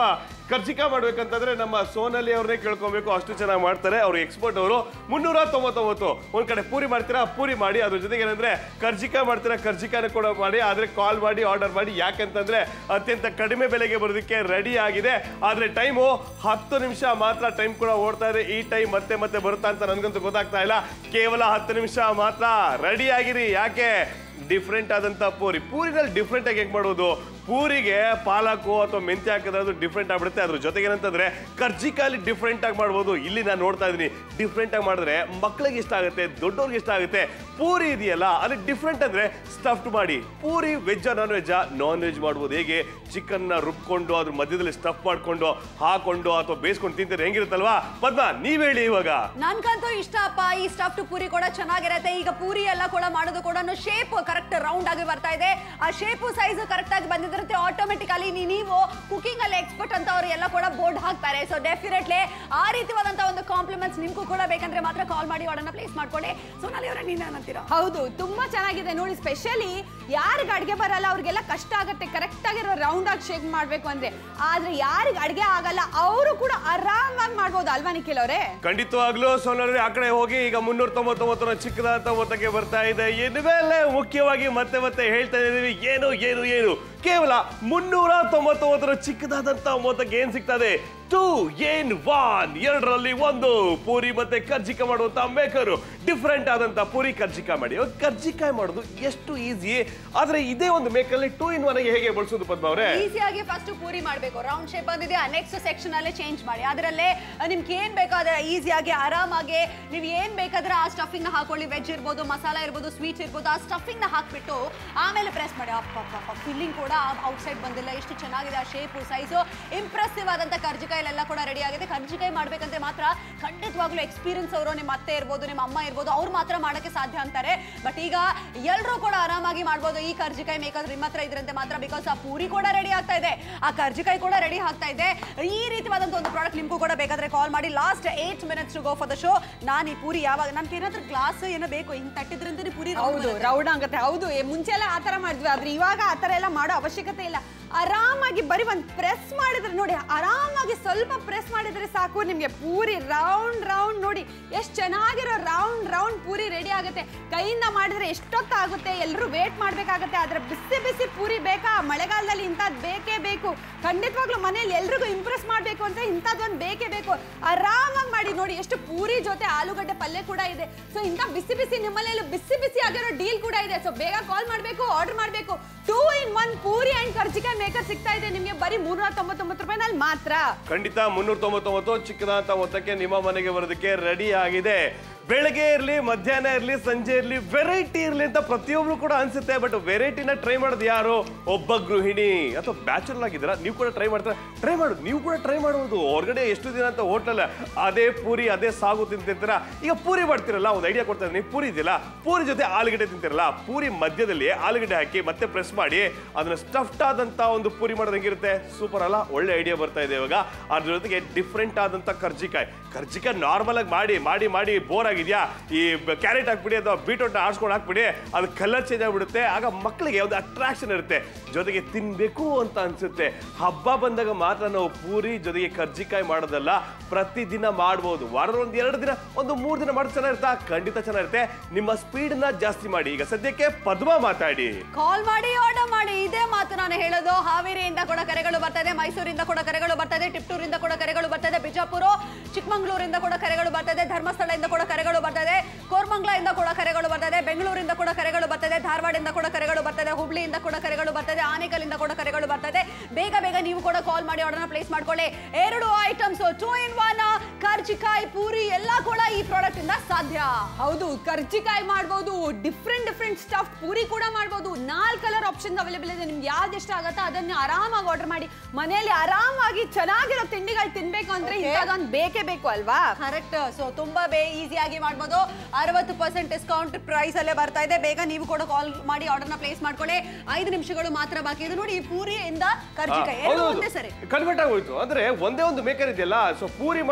ಕರ್ಜಿಕಾ ಮಾಡ್ಬೇಕಂತಂದ್ರೆ ನಮ್ಮ ಸೋನಲ್ಲಿ ಅವ್ರನ್ನೇ ಕೇಳ್ಕೊಬೇಕು ಅಷ್ಟು ಚೆನ್ನಾಗಿ ಮಾಡ್ತಾರೆ ಅವ್ರು ಎಕ್ಸ್ಪರ್ಟ್ ಅವರು ಮುನ್ನೂರ ತೊಂಬತ್ತೊಂಬತ್ತು ಒಂದ್ ಕಡೆ ಪೂರಿ ಮಾಡ್ತೀರಾ ಪೂರಿ ಮಾಡಿ ಅದ್ರ ಜೊತೆಗೆ ಏನಂದ್ರೆ ಕರ್ಜಿಕಾ ಮಾಡ್ತೀರಾ ಕರ್ಜಿಕಾನ ಕೂಡ ಮಾಡಿ ಆದ್ರೆ ಕಾಲ್ ಮಾಡಿ ಆರ್ಡರ್ ಮಾಡಿ ಯಾಕಂತಂದ್ರೆ ಅತ್ಯಂತ ಕಡಿಮೆ ಬೆಲೆಗೆ ಬರೋದಕ್ಕೆ ರೆಡಿ ಆಗಿದೆ ಆದ್ರೆ ಟೈಮು ಹತ್ತು ನಿಮಿಷ ಮಾತ್ರ ಟೈಮ್ ಕೂಡ ಓಡ್ತಾ ಇದೆ ಈ ಟೈಮ್ ಮತ್ತೆ ಮತ್ತೆ ಬರುತ್ತಾ ಅಂತ ನನ್ಗಂತೂ ಗೊತ್ತಾಗ್ತಾ ಇಲ್ಲ ಕೇವಲ ಹತ್ತು ನಿಮಿಷ ಮಾತ್ರ ರೆಡಿ ಆಗಿರಿ ಯಾಕೆ ಡಿಫ್ರೆಂಟ್ ಆದಂತ ಪೂರಿ ಪೂರಿನಲ್ಲಿ ಡಿಫ್ರೆಂಟ್ ಆಗಿ ಹೆಂಗ್ ಮಾಡೋದು ಪೂರಿಗೆ ಪಾಲಕು ಅಥವಾ ಮೆಂತ್ಯ ಹಾಕಿದ್ರೆ ಅದು ಡಿಫ್ರೆಂಟ್ ಆಗ್ಬಿಡುತ್ತೆ ಅದ್ರ ಜೊತೆಗೆ ಏನಂತಂದ್ರೆ ಕರ್ಜಿಕಾಲಿ ಡಿಫ್ರೆಂಟ್ ಆಗಿ ಮಾಡ್ಬೋದು ಇಲ್ಲಿ ನಾನು ನೋಡ್ತಾ ಇದ್ದೀನಿ ಡಿಫ್ರೆಂಟ್ ಆಗಿ ಮಾಡಿದ್ರೆ ಮಕ್ಳಿಗೆ ಇಷ್ಟ ಆಗುತ್ತೆ ದೊಡ್ಡವ್ರಿಗೆ ಇಷ್ಟ ಆಗುತ್ತೆ ಪೂರಿ ಇದೆಯಲ್ಲ ಅಲ್ಲಿ ಡಿಫ್ರೆಂಟ್ ಅಂದ್ರೆ ಸ್ಟಫ್ಡ್ ಮಾಡಿ ಪೂರಿ ವೆಜ್ಜಾ ನಾನ್ ವೆಜ್ಜಾ ನಾನ್ ವೆಜ್ ಮಾಡ್ಬೋದು ಹೇಗೆ ಚಿಕನ್ ನ ರುಬ್ಕೊಂಡು ಅದ್ರ ಮಧ್ಯದಲ್ಲಿ ಸ್ಟಫ್ ಮಾಡ್ಕೊಂಡು ಹಾಕೊಂಡು ಅಥವಾ ಬೇಯಿಸ್ಕೊಂಡು ತಿಂತಾರೆ ಹೆಂಗಿರುತ್ತಲ್ವಾ ಪದ್ಮ ನೀವ್ ಹೇಳಿ ಇವಾಗ ನನ್ಗಂತೂ ಇಷ್ಟ ಅಪ್ಪ ಈ ಸ್ಟಫ್ಡ್ ಪೂರಿ ಕೂಡ ಚೆನ್ನಾಗಿರತ್ತೆ ಈಗ ಪೂರಿ ಎಲ್ಲ ಕೂಡ ಮಾಡೋದು ಕೂಡ ಶೇಪ್ ಕರೆಕ್ಟ್ ರೌಂಡ್ ಆಗಿ ಬರ್ತಾ ಇದೆ ಆ ಶೇಪು ಸೈಜ್ ಕರೆಕ್ಟ್ ಆಗಿ ಬಂದಿರುತ್ತೆ ಆಟೋಮೆಟಿಕಲಿ ನೀವು ಕುಕಿಂಗ್ ಅಲ್ಲಿ ಎಕ್ಸ್ಪರ್ಟ್ ಅಂತ ಅವರು ಎಲ್ಲ ಕೂಡ ಬೋರ್ಡ್ ಹಾಕ್ತಾರೆ ಸೊ ಡೆಫಿನೆಟ್ಲಿ ಆ ರೀತಿಯಾದಂತ ಒಂದು ಕಾಂಪ್ಲಿಮೆಂಟ್ಸ್ ನಿಮ್ಗೂ ಕೂಡ ಬೇಕಂದ್ರೆ ಮಾತ್ರ ಕಾಲ್ ಮಾಡಿ ಆರ್ಡರ್ನ ಪ್ಲೇಸ್ ಮಾಡ್ಕೊಳ್ಳಿ ಸೋನಾಲಿ ಅವರೇ ನೀನು ಏನಂತೀರಾ ಹೌದು ತುಂಬಾ ಚೆನ್ನಾಗಿದೆ ನೋಡಿ ಸ್ಪೆಷಲಿ ಯಾರಿಗೆ ಅಡ್ಗೆ ಬರಲ್ಲ ಅವ್ರಿಗೆಲ್ಲ ಕಷ್ಟ ಆಗುತ್ತೆ ಕರೆಕ್ಟ್ ಆಗಿರೋ ರೌಂಡ್ ಆಗಿ ಶೇಕ್ ಮಾಡ್ಬೇಕು ಅಂದ್ರೆ ಆದ್ರೆ ಯಾರಿಗೆ ಅಡ್ಗೆ ಆಗಲ್ಲ ಅವರು ಕೂಡ ಆರಾಮಾಗಿ ಮಾಡ್ಬೋದು ಅಲ್ವಾ ನಿಖಿಲ್ ಅವರೇ ಖಂಡಿತವಾಗ್ಲೂ ಸೋನಲ್ರಿ ಆ ಕಡೆ ಹೋಗಿ ಈಗ ಮುನ್ನೂರ ತೊಂಬತ್ತೊಂಬತ್ತರ ಚಿಕ್ಕದಾದ ಮೊತ್ತಕ್ಕೆ ಬರ್ತಾ ಇದೆ ಇನ್ಮೇಲೆ ಮುಖ್ಯವಾಗಿ ಮತ್ತೆ ಮತ್ತೆ ಹೇಳ್ತಾ ಇದೀವಿ ಏನು ಏನು ಏನು ಕೇವಲ ಮುನ್ನೂರ ತೊಂಬತ್ತೊಂಬತ್ತರ ಚಿಕ್ಕದಾದಂತ ಮೊತ್ತಕ್ಕೆ ಏನ್ ಸಿಗ್ತದೆ ಟೂ ಏನ್ ಒನ್ ಎರಡರಲ್ಲಿ ಒಂದು ಪೂರಿ ಮತ್ತೆ ಕರ್ಜಿಕ ಮಾಡುವಂತ ಮೇಕರು ಡಿಫ್ರೆಂಟ್ ಆದಂತ ಪೂರಿ ಕರ್ಜಿಕ ಮಾಡಿ ಇವಾಗ ಕರ್ಜಿಕಾಯಿ ಮಾಡೋದು ಎಷ್ಟು ಈಸಿ ಆದ್ರೆ ಇದೇ ಒಂದು ಮೇಕಲ್ಲಿ ಟೂ ಇನ್ ಒನ್ ಹೇಗೆ ಬಳಸೋದು ಪದ್ಮ ಅವರೇ ಈಸಿಯಾಗಿ ಫಸ್ಟ್ ಪೂರಿ ಮಾಡಬೇಕು ರೌಂಡ್ ಶೇಪ್ ಬಂದಿದೆ ನೆಕ್ಸ್ಟ್ ಸೆಕ್ಷನ್ ಅಲ್ಲೇ ಚೇಂಜ್ ಮಾಡಿ ಅದರಲ್ಲೇ ನಿಮ್ಗೆ ಏನ್ ಬೇಕಾದ್ರೆ ಈಸಿಯಾಗಿ ಆರಾಮಾಗಿ ನೀವು ಏನ್ ಬೇಕಾದ್ರೆ ಆ ಸ್ಟಫಿಂಗ್ ನ ಹಾಕೊಳ್ಳಿ ವೆಜ್ ಇರ್ಬೋದು ಮಸಾಲ ಇರ್ಬೋದು ಸ್ವೀಟ್ಸ್ ಇರ್ಬೋದು ಆ ಸ್ಟಫಿಂಗ್ ನ ಹಾಕ್ಬಿಟ್ಟು ಆಮೇಲೆ ಪ್ರೆಸ್ ಮಾಡಿ ಅಪ್ಪ ಫಿಲ್ಲಿಂಗ್ ಕೂಡ ಔಟ್ಸೈಡ್ ಬಂದಿಲ್ಲ ಎಷ್ಟು ಚೆನ್ನಾಗಿದೆ ಆ ಶೇಪು ಸೈಜು ಇಂಪ್ರೆಸಿವ್ ಆದಂತ ಕರ್ಜಿಕಾಯಿಲೆಲ್ಲ ಕೂಡ ರೆಡಿ ಆಗಿದೆ ಕರ್ಜಿಕಾಯಿ ಮಾಡ್ಬೇಕಂದ್ರೆ ಮಾತ್ರ ಖಂಡಿತವಾಗ್ಲೂ ಎಕ್ಸ್ಪೀರಿಯನ್ಸ್ ಅವರು ನಿಮ್ಮ ಅತ್ತೆ ಇರ್ಬೋದು ನಿಮ್ಮ ಅಮ್ಮ ಇರ್ಬೋದು ಅವ್ರು ಮಾತ್ರ ಮಾಡಕ್ಕೆ ಸಾಧ್ಯ ಅಂತಾರೆ ಬಟ್ ಈಗ ಎಲ್ಲರೂ ಕೂಡ ಆರಾಮಾಗಿ ಮಾಡ್ಬೋದು ಈ ಕರ್ಜಿಕಾಯಿ ಮೇಕರ್ ನಿಮ್ಮ ಹತ್ರ ಇದ್ರಂತೆ ಮಾತ್ರ ಬಿಕಾಸ್ ಆ ಪೂರಿ ಕೂಡ ರೆಡಿ ಆಗ್ತಾ ಇದೆ ಆ ಕರ್ಜಿಕಾಯಿ ಕೂಡ ರೆಡಿ ಆಗ್ತಾ ಇದೆ ಈ ರೀತಿಯಾದಂತ ಒಂದು ಪ್ರಾಡಕ್ಟ್ ನಿಮ್ಗೂ ಕೂಡ ಬೇಕಾದ್ರೆ ಕಾಲ್ ಮಾಡಿ last eight minutes to go for the show ನಾನು ಈ ಪೂರಿ ಯಾವಾಗ ನನ್ಗೆ ಏನಾದ್ರೂ ಗ್ಲಾಸ್ ಏನೋ ಬೇಕು ಹಿಂಗ್ ತಟ್ಟಿದ್ರಂತೆ ಪೂರಿ round ಹೌದು ಬರುತ್ತೆ. ರೌಡ್ ಆಗುತ್ತೆ ಹೌದು ಏ, ಮುಂಚೆ ಎಲ್ಲ ಆ ತರ ಮಾಡಿದ್ವಿ ಆದ್ರೆ ಇವಾಗ ಆ ತರ ಎಲ್ಲ ಮಾಡೋ ಅವಶ್ಯಕತೆ ಇಲ್ಲ ಆರಾಮಾಗಿ ಬರೀ ಒಂದು ಪ್ರೆಸ್ ಮಾಡಿದ್ರೆ ನೋಡಿ ಆರಾಮಾಗಿ ಸ್ವಲ್ಪ ಪ್ರೆಸ್ ಮಾಡಿದ್ರೆ ಸಾಕು ನಿಮಗೆ ಪೂರಿ ರೌಂಡ್ ರೌಂಡ್ ನೋಡಿ ಎಷ್ಟು ಚೆನ್ನಾಗಿರೋ ರೌಂಡ್ ರೌಂಡ್ ಪೂರಿ ರೆಡಿ ಆಗುತ್ತೆ ಕೈಯಿಂದ ಮಾಡಿದ್ರೆ ಎಷ್ಟೊತ್ತಾಗುತ್ತೆ ಎಲ್ಲರೂ ವೇಟ್ ಮಾಡಬೇಕಾಗತ್ತೆ ಆದ್ರೆ ಬಿಸಿ ಬಿಸಿ ಪೂರಿ ಬೇಕಾ ಮಳೆಗಾಲದಲ್ಲಿ ಇಂಥದ್ದು ಬೇಕೇ ಬೇಕು ಖಂಡಿತವಾಗ್ಲೂ ಮನೇಲಿ ಎಲ್ರಿಗೂ ಇಂಪ್ರೆಸ್ ಮಾಡಬೇಕು ಅಂತ ಇಂಥದ್ದೊಂದು ಬೇಕೇ ಬೇಕು ಆರಾಮಾಗಿ ಮಾಡಿ ನೋಡಿ ಎಷ್ಟು ಪೂರಿ ಜೊತೆ ಆಲೂಗಡ್ಡೆ ಪಲ್ಯ ಕೂಡ ಇದೆ ಸೊ ಇಂಥ ಬಿಸಿ ಬಿಸಿ ನಿಮ್ಮನೇಲಿ ಬಿಸಿ ಬಿಸಿ ಆಗಿರೋ ಡೀಲ್ ಕೂಡ ಇದೆ ಸೊ ಬೇಗ ಕಾಲ್ ಮಾಡಬೇಕು ಆರ್ಡರ್ ಮಾಡಬೇಕು two in one puri and karjikayi maker ಸಿಗ್ತಾ ಇದೆ ನಿಮಗೆ ಬರೀ ಮೂರ್ನೂರ ತೊಂಬತ್ತೊಂಬತ್ತು ರೂಪಾಯಿನಲ್ಲಿ ಮಾತ್ರ ಖಂಡಿತ ಮುನ್ನೂರ ತೊಂಬತ್ತೊಂಬತ್ತು ಚಿಕ್ಕದಾದಂತ ಮೊತ್ತಕ್ಕೆ ನಿಮ್ಮ ಮನೆಗೆ ಬರೋದಕ್ಕೆ ರೆಡಿ ಆಗಿದೆ ಬೆಳಗ್ಗೆ ಇರಲಿ ಮಧ್ಯಾಹ್ನ ಇರಲಿ ಸಂಜೆ ಇರಲಿ ವೆರೈಟಿ ಇರಲಿ ಅಂತ ಪ್ರತಿಯೊಬ್ರು ಕೂಡ ಅನ್ಸುತ್ತೆ ಬಟ್ ವೆರೈಟಿನ ಟ್ರೈ ಮಾಡೋದು ಯಾರು ಒಬ್ಬ ಗೃಹಿಣಿ ಅಥವಾ ಬ್ಯಾಚುಲರ್ ಆಗಿದ್ದೀರಾ ನೀವು ಕೂಡ ಟ್ರೈ ಮಾಡ್ತೀರಾ ಟ್ರೈ ಮಾಡೋದು ನೀವು ಕೂಡ ಟ್ರೈ ಮಾಡ್ಬೋದು ಹೊರಗಡೆ ಎಷ್ಟು ದಿನ ಅಂತ ಹೋಟ್ಲಲ್ಲ ಅದೇ ಪೂರಿ ಅದೇ ಸಾಗು ತಿಂತಿರ್ತೀರಾ ಈಗ ಪೂರಿ ಮಾಡ್ತಿರಲ್ಲ ಒಂದು ಐಡಿಯಾ ಕೊಡ್ತಾ ಇದ್ದೀನಿ ಪೂರಿ ಇದೆಯಲ್ಲ ಪೂರಿ ಜೊತೆ ಆಲೂಗಡ್ಡೆ ತಿಂತಿರಲ್ಲ ಪೂರಿ ಮಧ್ಯದಲ್ಲಿ ಆಲೂಗಡ್ಡೆ ಹಾಕಿ ಮತ್ತೆ ಪ್ರೆಸ್ ಮಾಡಿ ಅದನ್ನ ಸ್ಟಫ್ಡ್ ಆದಂತ ಒಂದು ಪೂರಿ ಮಾಡೋದು ಹೆಂಗಿರುತ್ತೆ ಸೂಪರ್ ಅಲ್ಲ ಒಳ್ಳೆ ಐಡಿಯಾ ಬರ್ತಾ ಇದೆ ಇವಾಗ ಅದ್ರ ಜೊತೆಗೆ ಡಿಫ್ರೆಂಟ್ ಆದಂತ ಕರ್ಜಿಕಾಯಿ ಕರ್ಜಿಕಾಯಿ ನಾರ್ಮಲ್ ಆಗಿ ಮಾಡಿ ಮಾಡಿ ಮಾಡಿ ಬೋರ್ ಆಗಿದ್ಯಾ ಈ ಕ್ಯಾರೆಟ್ ಹಾಕ್ಬಿಡಿ ಅಥವಾ ಬೀಟ್ರೋಟ್ ಆಡ್ಸ್ಕೊಂಡು ಹಾಕ್ಬಿಡಿ ಅದು ಕಲರ್ ಚೇಂಜ್ ಆಗ್ಬಿಡುತ್ತೆ ಆಗ ಮಕ್ಕಳಿಗೆ ಒಂದು ಅಟ್ರಾಕ್ಷನ್ ಇರುತ್ತೆ ಜೊತೆಗೆ ತಿನ್ಬೇಕು ಅಂತ ಅನ್ಸುತ್ತೆ ಹಬ್ಬ ಬಂದಾಗ ಮಾತ್ರ ನಾವು ಪೂರಿ ಜೊತೆಗೆ ಕರ್ಜಿಕಾಯಿ ಮಾಡೋದಲ್ಲ ಪ್ರತಿದಿನ ಮಾಡ್ಬೋದು ವಾರದ ಒಂದು ಎರಡು ದಿನ ಒಂದು ಮೂರು ದಿನ ಮಾಡೋದು ಚೆನ್ನಾಗಿರುತ್ತಾ ಖಂಡಿತ ಚೆನ್ನಾಗಿರುತ್ತೆ ನಿಮ್ಮ ಸ್ಪೀಡ್ನ ಜಾಸ್ತಿ ಮಾಡಿ ಈಗ ಸದ್ಯಕ್ಕೆ ಪದ್ಮ ಮಾತಾಡಿ ಕಾಲ್ ಮಾಡಿ ಆರ್ಡರ್ ಮಾಡಿ ಇದೇ ಮಾತು ನಾನು ಹೇಳೋದು ಹಾವೇರಿಯಿಂದ ಕೂಡ ಕರೆಗಳು ಬರ್ತಾ ಇದೆ ಮೈಸೂರಿಂದ ಕೂಡ ಕರೆಗಳು ಬರ್ತಾ ಇದೆ ಟಿಪ್ಟೂರಿಂದ ಕೂಡ ಕರೆಗಳು ಬರ್ತಾ ಇದೆ ಬಿಜಾಪುರ ಚಿಕ್ಕಮಂಗ್ಳೂರಿಂದ ಕೂಡ ಕರೆಗಳು ಬರ್ತಾ ಇದೆ ಧರ್ಮಸ್ಥಳದಿಂದ ಕೂಡ ಕರೆಗಳು ಬರ್ತಾ ಇದೆ ಕೋರ್ಮಂಗ್ಲದಿಂದ ಕೂಡ ಕರೆಗಳು ಬರ್ತಾ ಇದೆ ಬೆಂಗಳೂರಿಂದ ಕೂಡ ಕರೆಗಳು ಬರ್ತಾ ಇದೆ ಧಾರವಾಡದಿಂದ ಕೂಡ ಕರೆಗಳು ಬರ್ತಾ ಇದೆ ಹುಬ್ಳಿಯಿಂದ ಕೂಡ ಕರೆಗಳು ಬರ್ತಾ ಇದೆ ಆನೇಕಲ್ಲಿಂದ ಕೂಡ ಕರೆಗಳು ಬರ್ತಾ ಇದೆ ಬೇಗ ಬೇಗ ನೀವು ಕೂಡ ಕಾಲ್ ಮಾಡಿ ಆರ್ಡರ್ನ ಪ್ಲೇಸ್ ಮಾಡ್ಕೊಳ್ಳಿ ಎರಡು items two in one karjikai puri ಎಲ್ಲ ಕೂಡ ಈ ಪ್ರಾಡಕ್ಟ್ ಇಂದ ಸಾಧ್ಯ ಹೌದು ಕರ್ಜಿಕಾಯಿ ಮಾಡ್ಬೋದು ಡಿಫ್ರೆಂಟ್ ಡಿಫ್ರೆಂಟ್ ಸ್ಟಫ್ ಪೂರಿ ಕೂಡ ಮಾಡ್ಬೋದು ನಾಲ್ಕು ಕಲರ್ ಆಪ್ಷನ್ ಅವೈಲೇಬಲ್ ಇದೆ ನಿಮ್ಗೆ ಯಾವ್ದು ಇಷ್ಟ ಆಗುತ್ತೋ ಅದನ್ನ ಆರಾಮಾಗಿ ಆರ್ಡರ್ ಮಾಡಿ ಮನೆಯಲ್ಲಿ ಆರಾಮಾಗಿ ಚೆನ್ನಾಗಿರೋ ತಿಂಡಿಗಳು ತಿನ್ಬೇಕು ಅಂದ್ರೆ Okay. ಇಂಥದ್ದೊಂದು ಬೇಕೇ ಬೇಕು ಅಲ್ವಾ ಕರೆಕ್ಟ್ ಸೊ ತುಂಬಾ ಬೇ ಈಸಿಯಾಗಿ ಮಾಡ್ಬೋದು ಅರವತ್ತು ಪರ್ಸೆಂಟ್ ಡಿಸ್ಕೌಂಟ್ ಪ್ರೈಸ್ ಅಲ್ಲೇ ಬರ್ತಾ ಇದೆ ಬೇಗ ನೀವು ಕೂಡ ಕಾಲ್ ಮಾಡಿ ಆರ್ಡರ್ನ ಪ್ಲೇಸ್ ಮಾಡ್ಕೊಳ್ಳಿ ಐದು ನಿಮಿಷಗಳು ಮಾತ್ರ ಬಾಕಿ ಇದೆ ನೋಡಿ ಈ ಪೂರಿಯಿಂದ ಕರ್ಜಿಕಾಯಿ ಎರಡು ಒಂದೇ ಸರಿ ಕನ್ವರ್ಟ್ ಆಗೋಯ್ತು ಅಂದ್ರೆ ಒಂದೇ ಒಂದು ಮೇಕರ್ ಇದೆಯಲ್ಲ ಸೊ ಪೂರಿ ಮಾಡಿದ್ಮೇಲೆ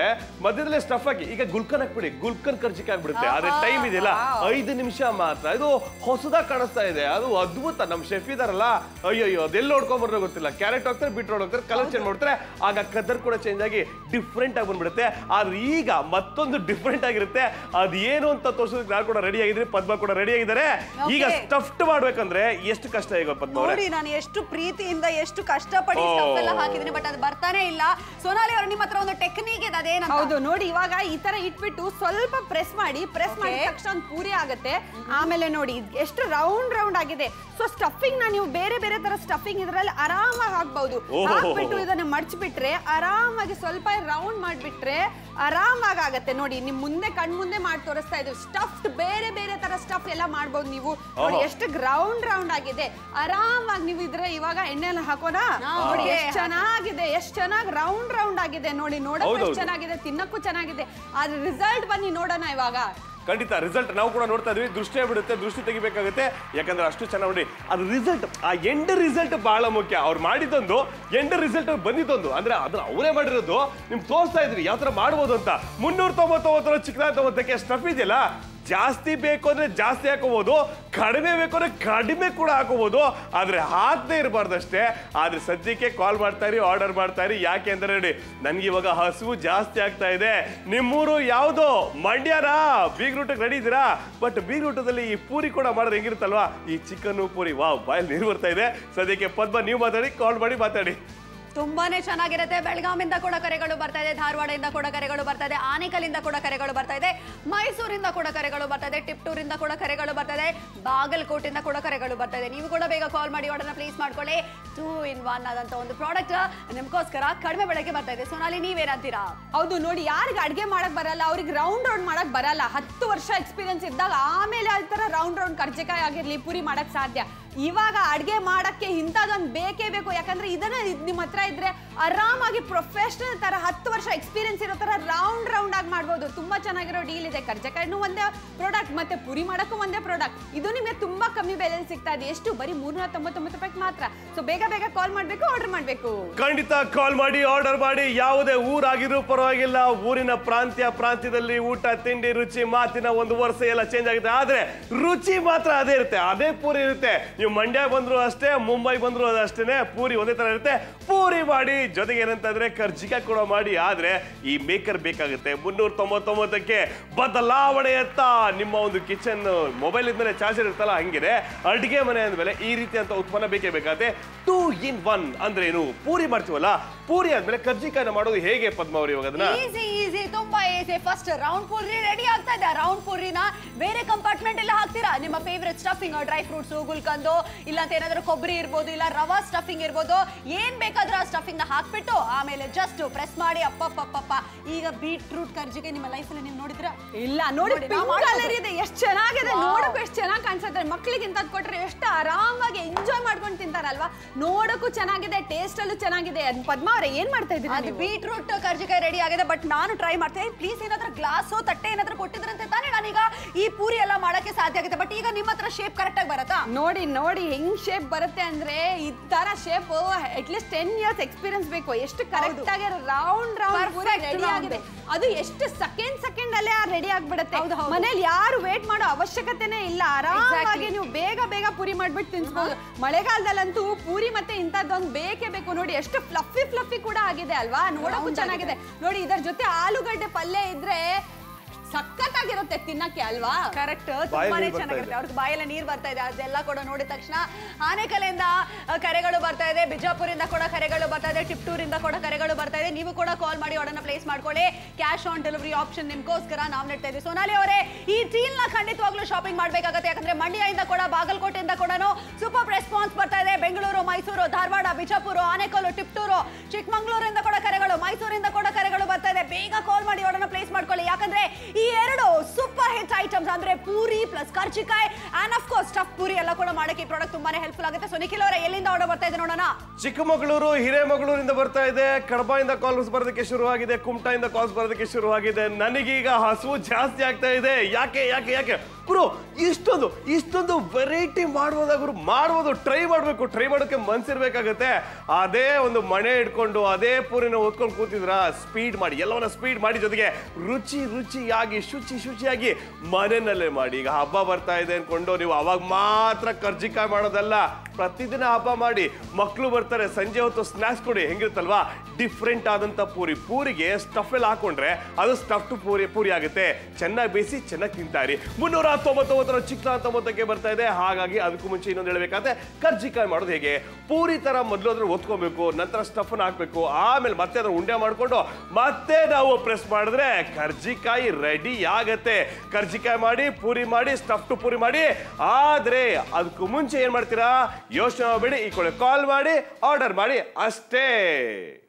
ಮಧ್ಯದಲ್ಲೇ ಸ್ಟಫ್ ಹಾಕಿ ಈಗ ಗುಲ್ಕನ್ ಹಾಕ್ಬಿಡಿ ಗುಲ್ಕನ್ ಕರ್ಜಿಕೆ ಆಗ್ಬಿಡುತ್ತೆ ಆದ್ರೆ ಟೈಮ್ ಇದೆಯಲ್ಲ ಐದು ನಿಮಿಷ ಮಾತ್ರ ಇದು ಹೊಸದಾಗಿ ಕಾಣಿಸ್ತಾ ಇದೆ ಅದು ಅದ್ಭುತ ನಮ್ ಶೆಫ್ ಇದಾರಲ್ಲ ಅಯ್ಯೋ ಅದೆಲ್ಲ ನೋಡ್ಕೊಂಡ್ಬರ್ದು ಗೊತ್ತಿಲ್ಲ ಕ್ಯಾರೆಟ್ ಹೋಗ್ತಾರೆ ಬೀಟ್ರೋಟ್ ಹೋಗ್ತಾರೆ ಕಲರ್ ಚೇಂಜ್ ಮಾಡ್ತಾರೆ ಆಗ ಕದರ್ ಕೂಡ ಚೇಂಜ್ ಆಗಿ ಡಿಫ್ರೆಂಟ್ ಆಗಿ ಬಂದ್ಬಿಡುತ್ತೆ ಆದ್ರೆ ಈಗ ಮತ್ತೊಂದು ಡಿಫ್ರೆಂಟ್ ಆಗಿರುತ್ತೆ ಅದು ಏನು ಅಂತ ತೋರ್ಸೋದಕ್ಕೆ ನಾನು ಕೂಡ ರೆಡಿ ಆಗಿದ್ದೀನಿ ಪದ್ಮ ಕೂಡ ರೆಡಿ ಆಗಿದ್ದಾರೆ ಈಗ Okay. ಸ್ಟಫ್ಡ್ ಮಾಡ್ಬೇಕಂದ್ರೆ ಎಷ್ಟು ಕಷ್ಟ ಈಗ ಪದ್ಮ ಅವರೇ ನೋಡಿ ನಾನು ಎಷ್ಟು ಪ್ರೀತಿಯಿಂದ ಎಷ್ಟು ಕಷ್ಟಪಡಿ ಓ. stuff ಎಲ್ಲ ಹಾಕಿದ್ದೀನಿ ಬಟ್ ಅದು ಬರ್ತಾನೆ ಇಲ್ಲ ಸೋನಾಲಿ ಅವರು ನಿಮ್ಮ ಹತ್ರ ಒಂದು ಟೆಕ್ನಿಕ್ ಇದೆ ಅದೇನಂತ ಹೌದು ನೋಡಿ ಇವಾಗ ಈ ತರ ಇಟ್ಬಿಟ್ಟು ಸ್ವಲ್ಪ ಪ್ರೆಸ್ ಮಾಡಿ ಪ್ರೆಸ್ ಮಾಡಿದ Okay. ತಕ್ಷಣ ಒಂದು ಪೂರಿ ಆಗುತ್ತೆ ಆಮೇಲೆ ನೋಡಿ ಇದ್ ಎಷ್ಟು ರೌಂಡ್ ರೌಂಡ್ ಆಗಿದೆ ಸೊ ಸ್ಟಫಿಂಗ್ ನ ನೀವು ಬೇರೆ ಬೇರೆ ತರ ಸ್ಟಫಿಂಗ್ ಇದ್ರಲ್ಲಿ ಆರಾಮಾಗಿ ಹಾಕ್ಬಹುದು ಓಹೋ. ಹಾಕ್ಬಿಟ್ಟು ಇದನ್ನ ಮಡ್ಚ್ಬಿಟ್ರೆ ಆರಾಮಾಗಿ ಸ್ವಲ್ಪ ರೌಂಡ್ ಮಾಡ್ಬಿಟ್ರೆ ಆರಾಮಾಗಿ ಆಗತ್ತೆ ನೋಡಿ ನಿಮ್ ಮುಂದೆ ಕಣ್ ಮುಂದೆ ಮಾಡಿ ತೋರಿಸ್ತಾ ಇದ್ದೀವಿ ಸ್ಟಫ್ಡ್ ಬೇರೆ ಬೇರೆ ತರ ಸ್ಟಫ್ ಎಲ್ಲ ಮಾಡ್ಬೋದು ನೀವು ನೋಡಿ ಓಹೋ. ಎಷ್ಟು ರೌಂಡ್ ರೌಂಡ್ ಆಗಿದೆ ಆರಾಮಾಗಿ ನೀವು ಇದ್ರೆ ಇವಾಗ ಎಣ್ಣೆ ಎಲ್ಲ ಹಾಕೋಣ ನೋಡಿ Okay. ಎಷ್ಟು ಚೆನ್ನಾಗಿದೆ ಎಷ್ಟು ಚೆನ್ನಾಗಿ ರೌಂಡ್ ರೌಂಡ್ ಆಗಿದೆ ನೋಡಿ ನೋಡಕ್ಕೂ ಹೌದೌದು. ಎಷ್ಟು ಚೆನ್ನಾಗಿದೆ ತಿನ್ನಕ್ಕೂ ಚೆನ್ನಾಗಿದೆ ಆದ್ರೆ ರಿಸಲ್ಟ್ ಬನ್ನಿ ನೋಡೋಣ ಇವಾಗ ಖಂಡಿತ ರಿಸಲ್ಟ್ ನಾವು ಕೂಡ ನೋಡ್ತಾ ಇದ್ವಿ ದೃಷ್ಟಿ ಬಿಡುತ್ತೆ ದೃಷ್ಟಿ ತೆಗಿಬೇಕಾಗುತ್ತೆ ಯಾಕಂದ್ರೆ ಅಷ್ಟು ಚೆನ್ನಾಗಿ ನೋಡಿ ಅದು ರಿಸಲ್ಟ್ ಆ ಎಂಡ್ ರಿಸಲ್ಟ್ ಬಹಳ ಮುಖ್ಯ ಅವ್ರು ಮಾಡಿದ್ದೊಂದು ಎಂಡ್ ರಿಸಲ್ಟ್ ಬಂದಿದ್ದೊಂದು ಅಂದ್ರೆ ಅದನ್ನ ಅವರೇ ಮಾಡಿರೋದು ನಿಮ್ಗೆ ತೋರಿಸ್ತಾ ಇದ್ವಿ ಯಾವ ತರ ಮಾಡ್ಬೋದು ಅಂತ ಮುನ್ನೂರ ತೊಂಬತ್ತೊಂಬತ್ತರ ಚಿಕ್ಕದಾದ ತೊಂಬತ್ತಕ್ಕೆ ಸ್ಟಫ್ ಇದೆಯಲ್ಲ ಜಾಸ್ತಿ ಬೇಕು ಅಂದ್ರೆ ಜಾಸ್ತಿ ಹಾಕೋಬಹುದು ಕಡಿಮೆ ಬೇಕು ಅಂದ್ರೆ ಕಡಿಮೆ ಕೂಡ ಹಾಕೋಬಹುದು ಆದ್ರೆ ಹಾಕದೇ ಇರಬಾರ್ದಷ್ಟೇ ಆದ್ರೆ ಸದ್ಯಕ್ಕೆ ಕಾಲ್ ಮಾಡ್ತಾ ಇರಿ ಆರ್ಡರ್ ಮಾಡ್ತಾ ಇರಿ ಯಾಕೆ ಅಂದ್ರೆ ನೋಡಿ ನನ್ಗೆ ಇವಾಗ ಹಸುವು ಜಾಸ್ತಿ ಆಗ್ತಾ ಇದೆ ನಿಮ್ಮೂರು ಯಾವುದು ಮಂಡ್ಯನಾ ಬೀಗ್ ರೂಟಕ್ಕೆ ರೆಡಿ ಇದ್ದೀರಾ ಬಟ್ ಬೀಗ್ ರೂಟದಲ್ಲಿ ಈ ಪೂರಿ ಕೂಡ ಮಾಡಿದ್ರೆ ಹೆಂಗಿರುತ್ತಲ್ವಾ ಈ ಚಿಕನ್ ಪೂರಿ ವಾವ್ ಬಾಯಲ್ಲಿ ನೀರು ಬರ್ತಾ ಇದೆ ಸದ್ಯಕ್ಕೆ ಪದ್ಮ ನೀವು ಮಾತಾಡಿ ಕಾಲ್ ಮಾಡಿ ಮಾತಾಡಿ ತುಂಬಾನೇ ಚೆನ್ನಾಗಿರುತ್ತೆ ಬೆಳಗಾವಿಂದ ಕೂಡ ಕರೆಗಳು ಬರ್ತಾ ಇದೆ ಧಾರವಾಡದಿಂದ ಕೂಡ ಕರೆಗಳು ಬರ್ತಾ ಇದೆ ಆನೇಕಲ್ಲಿಂದ ಕೂಡ ಕರೆಗಳು ಬರ್ತಾ ಇದೆ ಮೈಸೂರಿಂದ ಕೂಡ ಕರೆಗಳು ಬರ್ತಾ ಇದೆ ಟಿಪ್ಟೂರಿಂದ ಕೂಡ ಕರೆಗಳು ಬರ್ತಾ ಇದೆ ಬಾಗಲಕೋಟಿಂದ ಕೂಡ ಕರೆಗಳು ಬರ್ತಾ ಇದೆ ನೀವು ಕೂಡ ಬೇಗ ಕಾಲ್ ಮಾಡಿ ಆರ್ಡರ್ನ ಪ್ಲೇಸ್ ಮಾಡ್ಕೊಳ್ಳಿ ಟೂ ಇನ್ ಒನ್ ಆದಂತ ಒಂದು ಪ್ರಾಡಕ್ಟ್ ನಿಮ್ಗೋಸ್ಕರ ಕಡಿಮೆ ಬೆಳಗ್ಗೆ ಬರ್ತಾ ಇದೆ ಸೋನಾಲಿ ನೀವೇನಂತೀರಾ ಹೌದು ನೋಡಿ ಯಾರಿಗೆ ಅಡ್ಗೆ ಮಾಡಕ್ ಬರಲ್ಲ ಅವ್ರಿಗೆ ರೌಂಡ್ ರೌಂಡ್ ಮಾಡಕ್ ಬರಲ್ಲ ಹತ್ತು ವರ್ಷ ಎಕ್ಸ್ಪೀರಿಯನ್ಸ್ ಇದ್ದಾಗ ಆಮೇಲೆ ಆ ತರ ರೌಂಡ್ ರೌಂಡ್ ಕರ್ಜಿಕಾಯಿ ಆಗಿರ್ಲಿ ಪೂರಿ ಮಾಡಕ್ ಸಾಧ್ಯ ಇವಾಗ ಅಡ್ಗೆ ಮಾಡಕ್ಕೆ ಇಂಥದ್ದೊಂದು ಬೇಕೇ ಬೇಕು ಯಾಕಂದ್ರೆ ಇದನ್ನ ಇದ್ ನಿಮ್ಮ ಹತ್ರ ಇದ್ರೆ ಆರಾಮಾಗಿ ಪ್ರೊಫೆಷನಲ್ ತರ ಹತ್ತು ವರ್ಷ ಎಕ್ಸ್ಪೀರಿಯನ್ಸ್ ಇರೋ ತರ ರೌಂಡ್ ರೌಂಡ್ ಆಗಿ ಮಾಡ್ಬೋದು ತುಂಬಾ ಚೆನ್ನಾಗಿರೋ ಡೀಲ್ ಇದೆ ಕರ್ಜಕಾಯಿನೂ ಒಂದೇ ಪ್ರಾಡಕ್ಟ್ ಮತ್ತೆ ಪುರಿ ಮಾಡಕ್ಕೂ ಒಂದೇ ಪ್ರಾಡಕ್ಟ್ ಇದು ನಿಮಗೆ ತುಂಬಾ ಕಮ್ಮಿ ಬೆಲೆಯಲ್ಲಿ ಸಿಗ್ತಾ ಇದೆ ಎಷ್ಟು ಬರೀ ಮೂರ್ನೂರ ತೊಂಬತ್ತೊಂಬತ್ತು ರೂಪಾಯಿ ಮಾತ್ರ ಸೊ ಬೇಗ ಬೇಗ ಕಾಲ್ ಮಾಡ್ಬೇಕು ಆರ್ಡರ್ ಮಾಡ್ಬೇಕು ಖಂಡಿತ ಕಾಲ್ ಮಾಡಿ ಆರ್ಡರ್ ಮಾಡಿ ಯಾವುದೇ ಊರಾಗಿದ್ರು ಪರವಾಗಿಲ್ಲ ಊರಿನ ಪ್ರಾಂತ್ಯ ಪ್ರಾಂತ್ಯದಲ್ಲಿ ಊಟ ತಿಂಡಿ ರುಚಿ ಮಾತಿನ ಒಂದು ವರ್ಷ ಎಲ್ಲ ಚೇಂಜ್ ಆಗಿದೆ ಆದ್ರೆ ರುಚಿ ಮಾತ್ರ ಅದೇ ಇರುತ್ತೆ ಅದೇ ಪೂರಿ ಇರುತ್ತೆ ನೀವು ಮಂಡ್ಯ ಬಂದ್ರು ಅಷ್ಟೇ ಮುಂಬೈ ಬಂದ್ರು ಅಷ್ಟೇನೆ ಪೂರಿ ಒಂದೇ ತರ ಇರುತ್ತೆ ಪೂರಿ ಮಾಡಿ ಜೊತೆಗೆ ಏನಂತಂದ್ರೆ ಕರ್ಜಿಕಾಯಿ ಕೂಡ ಮಾಡಿ ಆದ್ರೆ ಈ ಮೇಕರ್ ಬೇಕಾಗುತ್ತೆ ಮುನ್ನೂರ ತೊಂಬತ್ತೊಂಬತ್ತಕ್ಕೆ ಬದಲಾವಣೆಯತ್ತ ನಿಮ್ಮ ಒಂದು ಕಿಚನ್ ಮೊಬೈಲ್ ಇದ್ಮೇಲೆ ಚಾರ್ಜರ್ ಇರ್ತಲ್ಲ ಹಂಗಿದೆ ಅಡಿಗೆ ಮನೆ ಅಂದ್ಮೇಲೆ ಈ ರೀತಿಯಂತ ಉತ್ಪನ್ನ ಬೇಕೇ ಬೇಕಾಗುತ್ತೆ ಟೂ ಇನ್ ಒನ್ ಅಂದ್ರೆ ಏನು ಪೂರಿ ಮಾಡ್ತೀವಲ್ಲ ಪೂರಿ ಆದ್ಮೇಲೆ ಕರ್ಜಿಕಾಯಿನ ಮಾಡೋದು ಹೇಗೆ ಪದ್ಮ ಅವ್ರು ಇವಾಗ ಅದನ್ನ ಈಸಿ ಈಸಿ ತುಂಬಾ easy first round puri ready ಆಗ್ತಾ ಇದೆ ರೌಂಡ್ ಪೂರಿನ ಬೇರೆ ಕಂಪಾರ್ಟ್ಮೆಂಟ್ ಎಲ್ಲ ಹಾಕ್ತೀರಾ ನಿಮ್ಮ ಫೇವ್ರೆಟ್ ಸ್ಟಫಿಂಗ್ ಡ್ರೈ ಫ್ರೂಟ್ಸ್ ಗುಲ್ಕಂದು ಇಲ್ಲ ಅಂತ ಏನಾದ್ರೂ ಕೊಬ್ಬರಿ ಇರ್ಬೋದು ಇಲ್ಲ ರವಾ ಸ್ಟಫಿಂಗ್ ಇರ್ಬೋದು ಏನ್ ಬೇಕಾದ್ರೂ ಆ ಸ್ಟಫಿಂಗ್ ನ ಹಾಕ್ಬಿಟ್ಟು ಆಮೇಲೆ ಜಸ್ಟ್ ಪ್ರೆಸ್ ಮಾಡಿ ಅಪ್ಪಪ್ಪಪ್ಪ ಈಗ ಬೀಟ್ರೂಟ್ ಕರ್ಜಿಗೆ ನಿಮ್ಮ ಲೈಫ್ ಅಲ್ಲಿ ನೀವು ನೋಡಿದ್ರ ಇಲ್ಲ ನೋಡಿ ನೋಡಿ, ಪಿಂಕ್ ನಾವ್ ಮಾಡ್ಬೋದು. ಕಲರ್ ಇದೆ ಎಷ್ಟು ಚೆನ್ನಾಗಿದೆ Wow. ನೋಡಕ್ಕೂ ಎಷ್ಟು ಚೆನ್ನಾಗಿ ಕಾಣಿಸುತ್ತೆ ಮಕ್ಕಳಿಗೆ ಇಂಥದ್ದು ಕೊಟ್ರೆ ಎಷ್ಟು ಆರಾಮಾಗಿ ಎಂಜಾಯ್ ಮಾಡ್ಕೊಂಡು ತಿಂತಾರಲ್ವಾ ನೋಡಕ್ಕೂ ಚೆನ್ನಾಗಿದೆ ಟೇಸ್ಟ್ ಅಲ್ಲೂ ಚೆನ್ನಾಗಿದೆ ಅದ್ ಪದ್ಮ ಅವ್ರೆ ಏನ್ ಮಾಡ್ತಾ ಇದ್ದೀರಾ ಅದು ನೀವು? ಬೀಟ್ರೂಟ್ ಕರ್ಜಿಕಾಯಿ ರೆಡಿ ಆಗಿದೆ ಬಟ್ ನಾನು ಟ್ರೈ ಮಾಡ್ತೇನೆ ಪ್ಲೀಸ್ ಏನಾದ್ರೂ ಗ್ಲಾಸು ತಟ್ಟೆ ಏನಾದ್ರೂ ಕೊಟ್ಟಿದ್ರಂತೆ ತಾನೇ ನಾನೀಗ ಈ ಪೂರಿ ಎಲ್ಲ ಮಾಡಕ್ಕೆ ಸಾಧ್ಯ ಆಗುತ್ತೆ ಬಟ್ ಈಗ ನಿಮ್ಮ ಹತ್ರ ಶೇಪ್ ಕರೆಕ್ಟ್ ಆಗಿ ಬರತ್ತಾ ನೋಡಿ ನೋಡಿ ಹೆಂಗ್ ಶೇಪ್ ಬರುತ್ತೆ ಅಂದ್ರೆ ಈ ತರ shape at least ten years experience ಬೇಕು ಎಷ್ಟು ಕರೆಕ್ಟ್ ಆಗಿ round round Perfect ready round. ಆಗಿದೆ ಅದು ಎಷ್ಟು ಸೆಕೆಂಡ್ ಸೆಕೆಂಡ್ ಅಲ್ಲೇ ರೆಡಿ ಆಗ್ಬಿಡುತ್ತೆ ಹೌದು, ಹೌದು. ಮನೇಲಿ ಯಾರು ವೇಟ್ ಮಾಡೋ ಅವಶ್ಯಕತೆನೇ ಇಲ್ಲ ಆರಾಮಾಗಿ Exactly. ನೀವು ಬೇಗ ಬೇಗ ಪೂರಿ ಮಾಡ್ಬಿಟ್ಟು ತಿನ್ಸ್ಬೋದು ಮಳೆಗಾಲದಲ್ಲಂತೂ ಪೂರಿ ಮತ್ತೆ ಇಂಥದ್ದೊಂದು ಬೇಕೇ ಬೇಕು ನೋಡಿ ಎಷ್ಟು ಫ್ಲಫಿ ಫ್ಲಫಿ ಕೂಡ ಆಗಿದೆ ಅಲ್ವಾ ನೋಡಕ್ಕೂ Round ಚೆನ್ನಾಗಿದೆ ನೋಡಿ ಇದರ ಜೊತೆ ಆಲೂಗಡ್ಡೆ ಪಲ್ಯ ಇದ್ರೆ ಸಖತ್ತಾಗಿರುತ್ತೆ ತಿನ್ನಕ್ಕೆ ಅಲ್ವಾ ಕರೆಕ್ಟ್ ಬಾಯಲ್ಲಿ ತುಂಬಾನೇ ನೀರ್ ಬರ್ತಾ ಚೆನ್ನಾಗಿರುತ್ತೆ ಇದೆ. ಅವ್ರಿಗೆ ಬಾಯೆಲ್ಲ ನೀರ್ ಬರ್ತಾ ಇದೆ ಅದೆಲ್ಲ ಕೂಡ ನೋಡಿದ ತಕ್ಷಣ ಆನೆಕಲೆಯಿಂದ ಅಹ್, ಕರೆಗಳು ಬರ್ತಾ ಇದೆ ಬಿಜಾಪುರಿಂದ ಕೂಡ ಕರೆಗಳು ಬರ್ತಾ ಇದೆ ಟಿಪ್ಟೂರಿಂದ ಕೂಡ ಕರೆಗಳು ಬರ್ತಾ ಇದೆ ನೀವು ಕೂಡ ಕಾಲ್ ಮಾಡಿ ಆರ್ಡರ್ನ ಪ್ಲೇಸ್ ಮಾಡ್ಕೊಳ್ಳಿ ಕ್ಯಾಶ್ ಆನ್ ಡೆಲಿವರಿ ಆಪ್ಷನ್ ನಿಮ್ಗೋಸ್ಕರ ನಾವು ನೀಡ್ತಾ ಇದ್ದೀವಿ ಸೋನಾಲಿ ಅವರೇ ಈ ಡೀಲ್ ನ ಖಂಡಿತವಾಗ್ಲೂ ಶಾಪಿಂಗ್ ಮಾಡ್ಬೇಕಾಗತ್ತೆ ಯಾಕಂದ್ರೆ ಮಂಡ್ಯದಿಂದ ಕೂಡ ಬಾಗಲಕೋಟೆಯಿಂದ ಕೂಡ ಸೂಪರ್ ರೆಸ್ಪಾನ್ಸ್ ಬರ್ತಾ ಇದೆ ಬೆಂಗಳೂರು ಮೈಸೂರು ಧಾರವಾಡ ಬಿಜಾಪುರ ಆನೆಕಲ್ಲು ಟಿಪ್ಟೂರು ಚಿಕ್ಕಮಂಗ್ಳೂರಿಂದ ಕೂಡ ಕರೆಗಳು ಮೈಸೂರಿಂದ ಕೂಡ ಕರೆಗಳು ಬರ್ತಾ ಇದೆ ಬೇಗ ಕಾಲ್ ಮಾಡಿ ಆರ್ಡರ್ನ ಪ್ಲೇಸ್ ಮಾಡ್ಕೊಳ್ಳಿ ಯಾಕಂದ್ರೆ ಈ ಎರಡು ಸೂಪರ್ ಹಿಟ್ ಐಟಮ್ಸ್ ಅಂದ್ರೆ puri plus karjikai and of course stuff puri ಎಲ್ಲ ಕೂಡ ಮಾಡಕ್ಕೆ ಈ ಪ್ರಾಡಕ್ಟ್ ತುಂಬಾನೇ ಹೆಲ್ಪ್ಫುಲ್ ಆಗುತ್ತೆ ಸೊ ನಿಖಿಲ್ ಅವರೇ ಎಲ್ಲಿಂದ ಆರ್ಡರ್ ಬರ್ತಾ ಇದೆ ನೋಡೋಣ ಚಿಕ್ಕಮಗಳೂರು ಹಿರೇಮಗಳೂರಿಂದ ಬರ್ತಾ ಇದೆ ಕಡಬಾಯಿಂದ ಕಾಲ್ಸ್ ಬರೋದಕ್ಕೆ ಶುರುವಾಗಿದೆ ಕುಮಟಾಯಿಂದ ಕಾಲ್ಸ್ ಬರೋದಕ್ಕೆ ಶುರುವಾಗಿದೆ ನನಗೀಗ ಹಸುವು ಜಾಸ್ತಿ ಆಗ್ತಾ ಇದೆ ಯಾಕೆ ಯಾಕೆ ಯಾಕೆ ಗುರು ಇಷ್ಟೊಂದು ಇಷ್ಟೊಂದು ವೆರೈಟಿ ಮಾಡ್ಬೋದಾ ಗುರು ಮಾಡ್ಬೋದು ಟ್ರೈ ಮಾಡಬೇಕು ಟ್ರೈ ಮಾಡೋಕೆ ಮನ್ಸಿರ್ಬೇಕಾಗತ್ತೆ ಅದೇ ಒಂದು ಮಣೆ ಇಟ್ಕೊಂಡು ಅದೇ ಪೂರಿನ ಓದ್ಕೊಂಡು ಕೂತಿದ್ರ ಸ್ಪೀಡ್ ಮಾಡಿ ಎಲ್ಲವನ್ನ ಸ್ಪೀಡ್ ಮಾಡಿ ಜೊತೆಗೆ ರುಚಿ ರುಚಿಯಾಗಿ ಶುಚಿ ಶುಚಿಯಾಗಿ ಮನೆಯಲ್ಲೇ ಮಾಡಿ ಈಗ ಹಬ್ಬ ಬರ್ತಾ ಇದೆ ಅನ್ಕೊಂಡು ನೀವು ಅವಾಗ ಮಾತ್ರ ಕರ್ಜಿಕಾಯಿ ಮಾಡೋದಲ್ಲ ಪ್ರತಿದಿನ ಹಬ್ಬ ಮಾಡಿ ಮಕ್ಕಳು ಬರ್ತಾರೆ ಸಂಜೆ ಹೊತ್ತು ಸ್ನ್ಯಾಕ್ಸ್ ಕೊಡಿ ಹೆಂಗಿರುತ್ತಲ್ವಾ ಡಿಫ್ರೆಂಟ್ ಆದಂತ ಪೂರಿ ಪೂರಿಗೆ ಸ್ಟಫ್ ಎಲ್ಲ ಹಾಕೊಂಡ್ರೆ ಅದು ಸ್ಟಫ್ಡ್ ಪೂರಿ ಪೂರಿ ಆಗುತ್ತೆ ಚೆನ್ನಾಗಿ ಬೇಯಿಸಿ ಚೆನ್ನಾಗಿ ತಿಂತಾರಿ ಮುನ್ನೂರ ತೊಂಬತ್ತೊಂಬತ್ತರ ಚಿಕ್ಕ ತೊಂಬತ್ತಕ್ಕೆ ಬರ್ತಾ ಇದೆ ಹಾಗಾಗಿ ಅದಕ್ಕೂ ಮುಂಚೆ ಇನ್ನೊಂದು ಹೇಳ್ಬೇಕಾದ್ರೆ ಕರ್ಜಿಕಾಯಿ ಮಾಡೋದು ಹೇಗೆ ಪೂರಿ ತರ ಮೊದಲು ಅದ್ರ ಒತ್ಕೋಬೇಕು ನಂತರ ಸ್ಟಫ್ ಹಾಕ್ಬೇಕು ಆಮೇಲೆ ಮತ್ತೆ ಅದ್ರ ಉಂಡೆ ಮಾಡ್ಕೊಂಡು ಮತ್ತೆ ನಾವು ಪ್ರೆಸ್ ಮಾಡಿದ್ರೆ ಕರ್ಜಿಕಾಯಿ ರೆಡಿ ಆಗತ್ತೆ ಕರ್ಜಿಕಾಯಿ ಮಾಡಿ ಪೂರಿ ಮಾಡಿ ಸ್ಟಫ್ಡ್ ಪೂರಿ ಮಾಡಿ ಆದ್ರೆ ಅದಕ್ಕೂ ಮುಂಚೆ ಏನ್ ಮಾಡ್ತೀರಾ ಯೋಚನೆ ಮಾಡಬೇಡಿ ಈ ಕಡೆ ಕಾಲ್ ಮಾಡಿ ಆರ್ಡರ್ ಮಾಡಿ ಅಷ್ಟೇ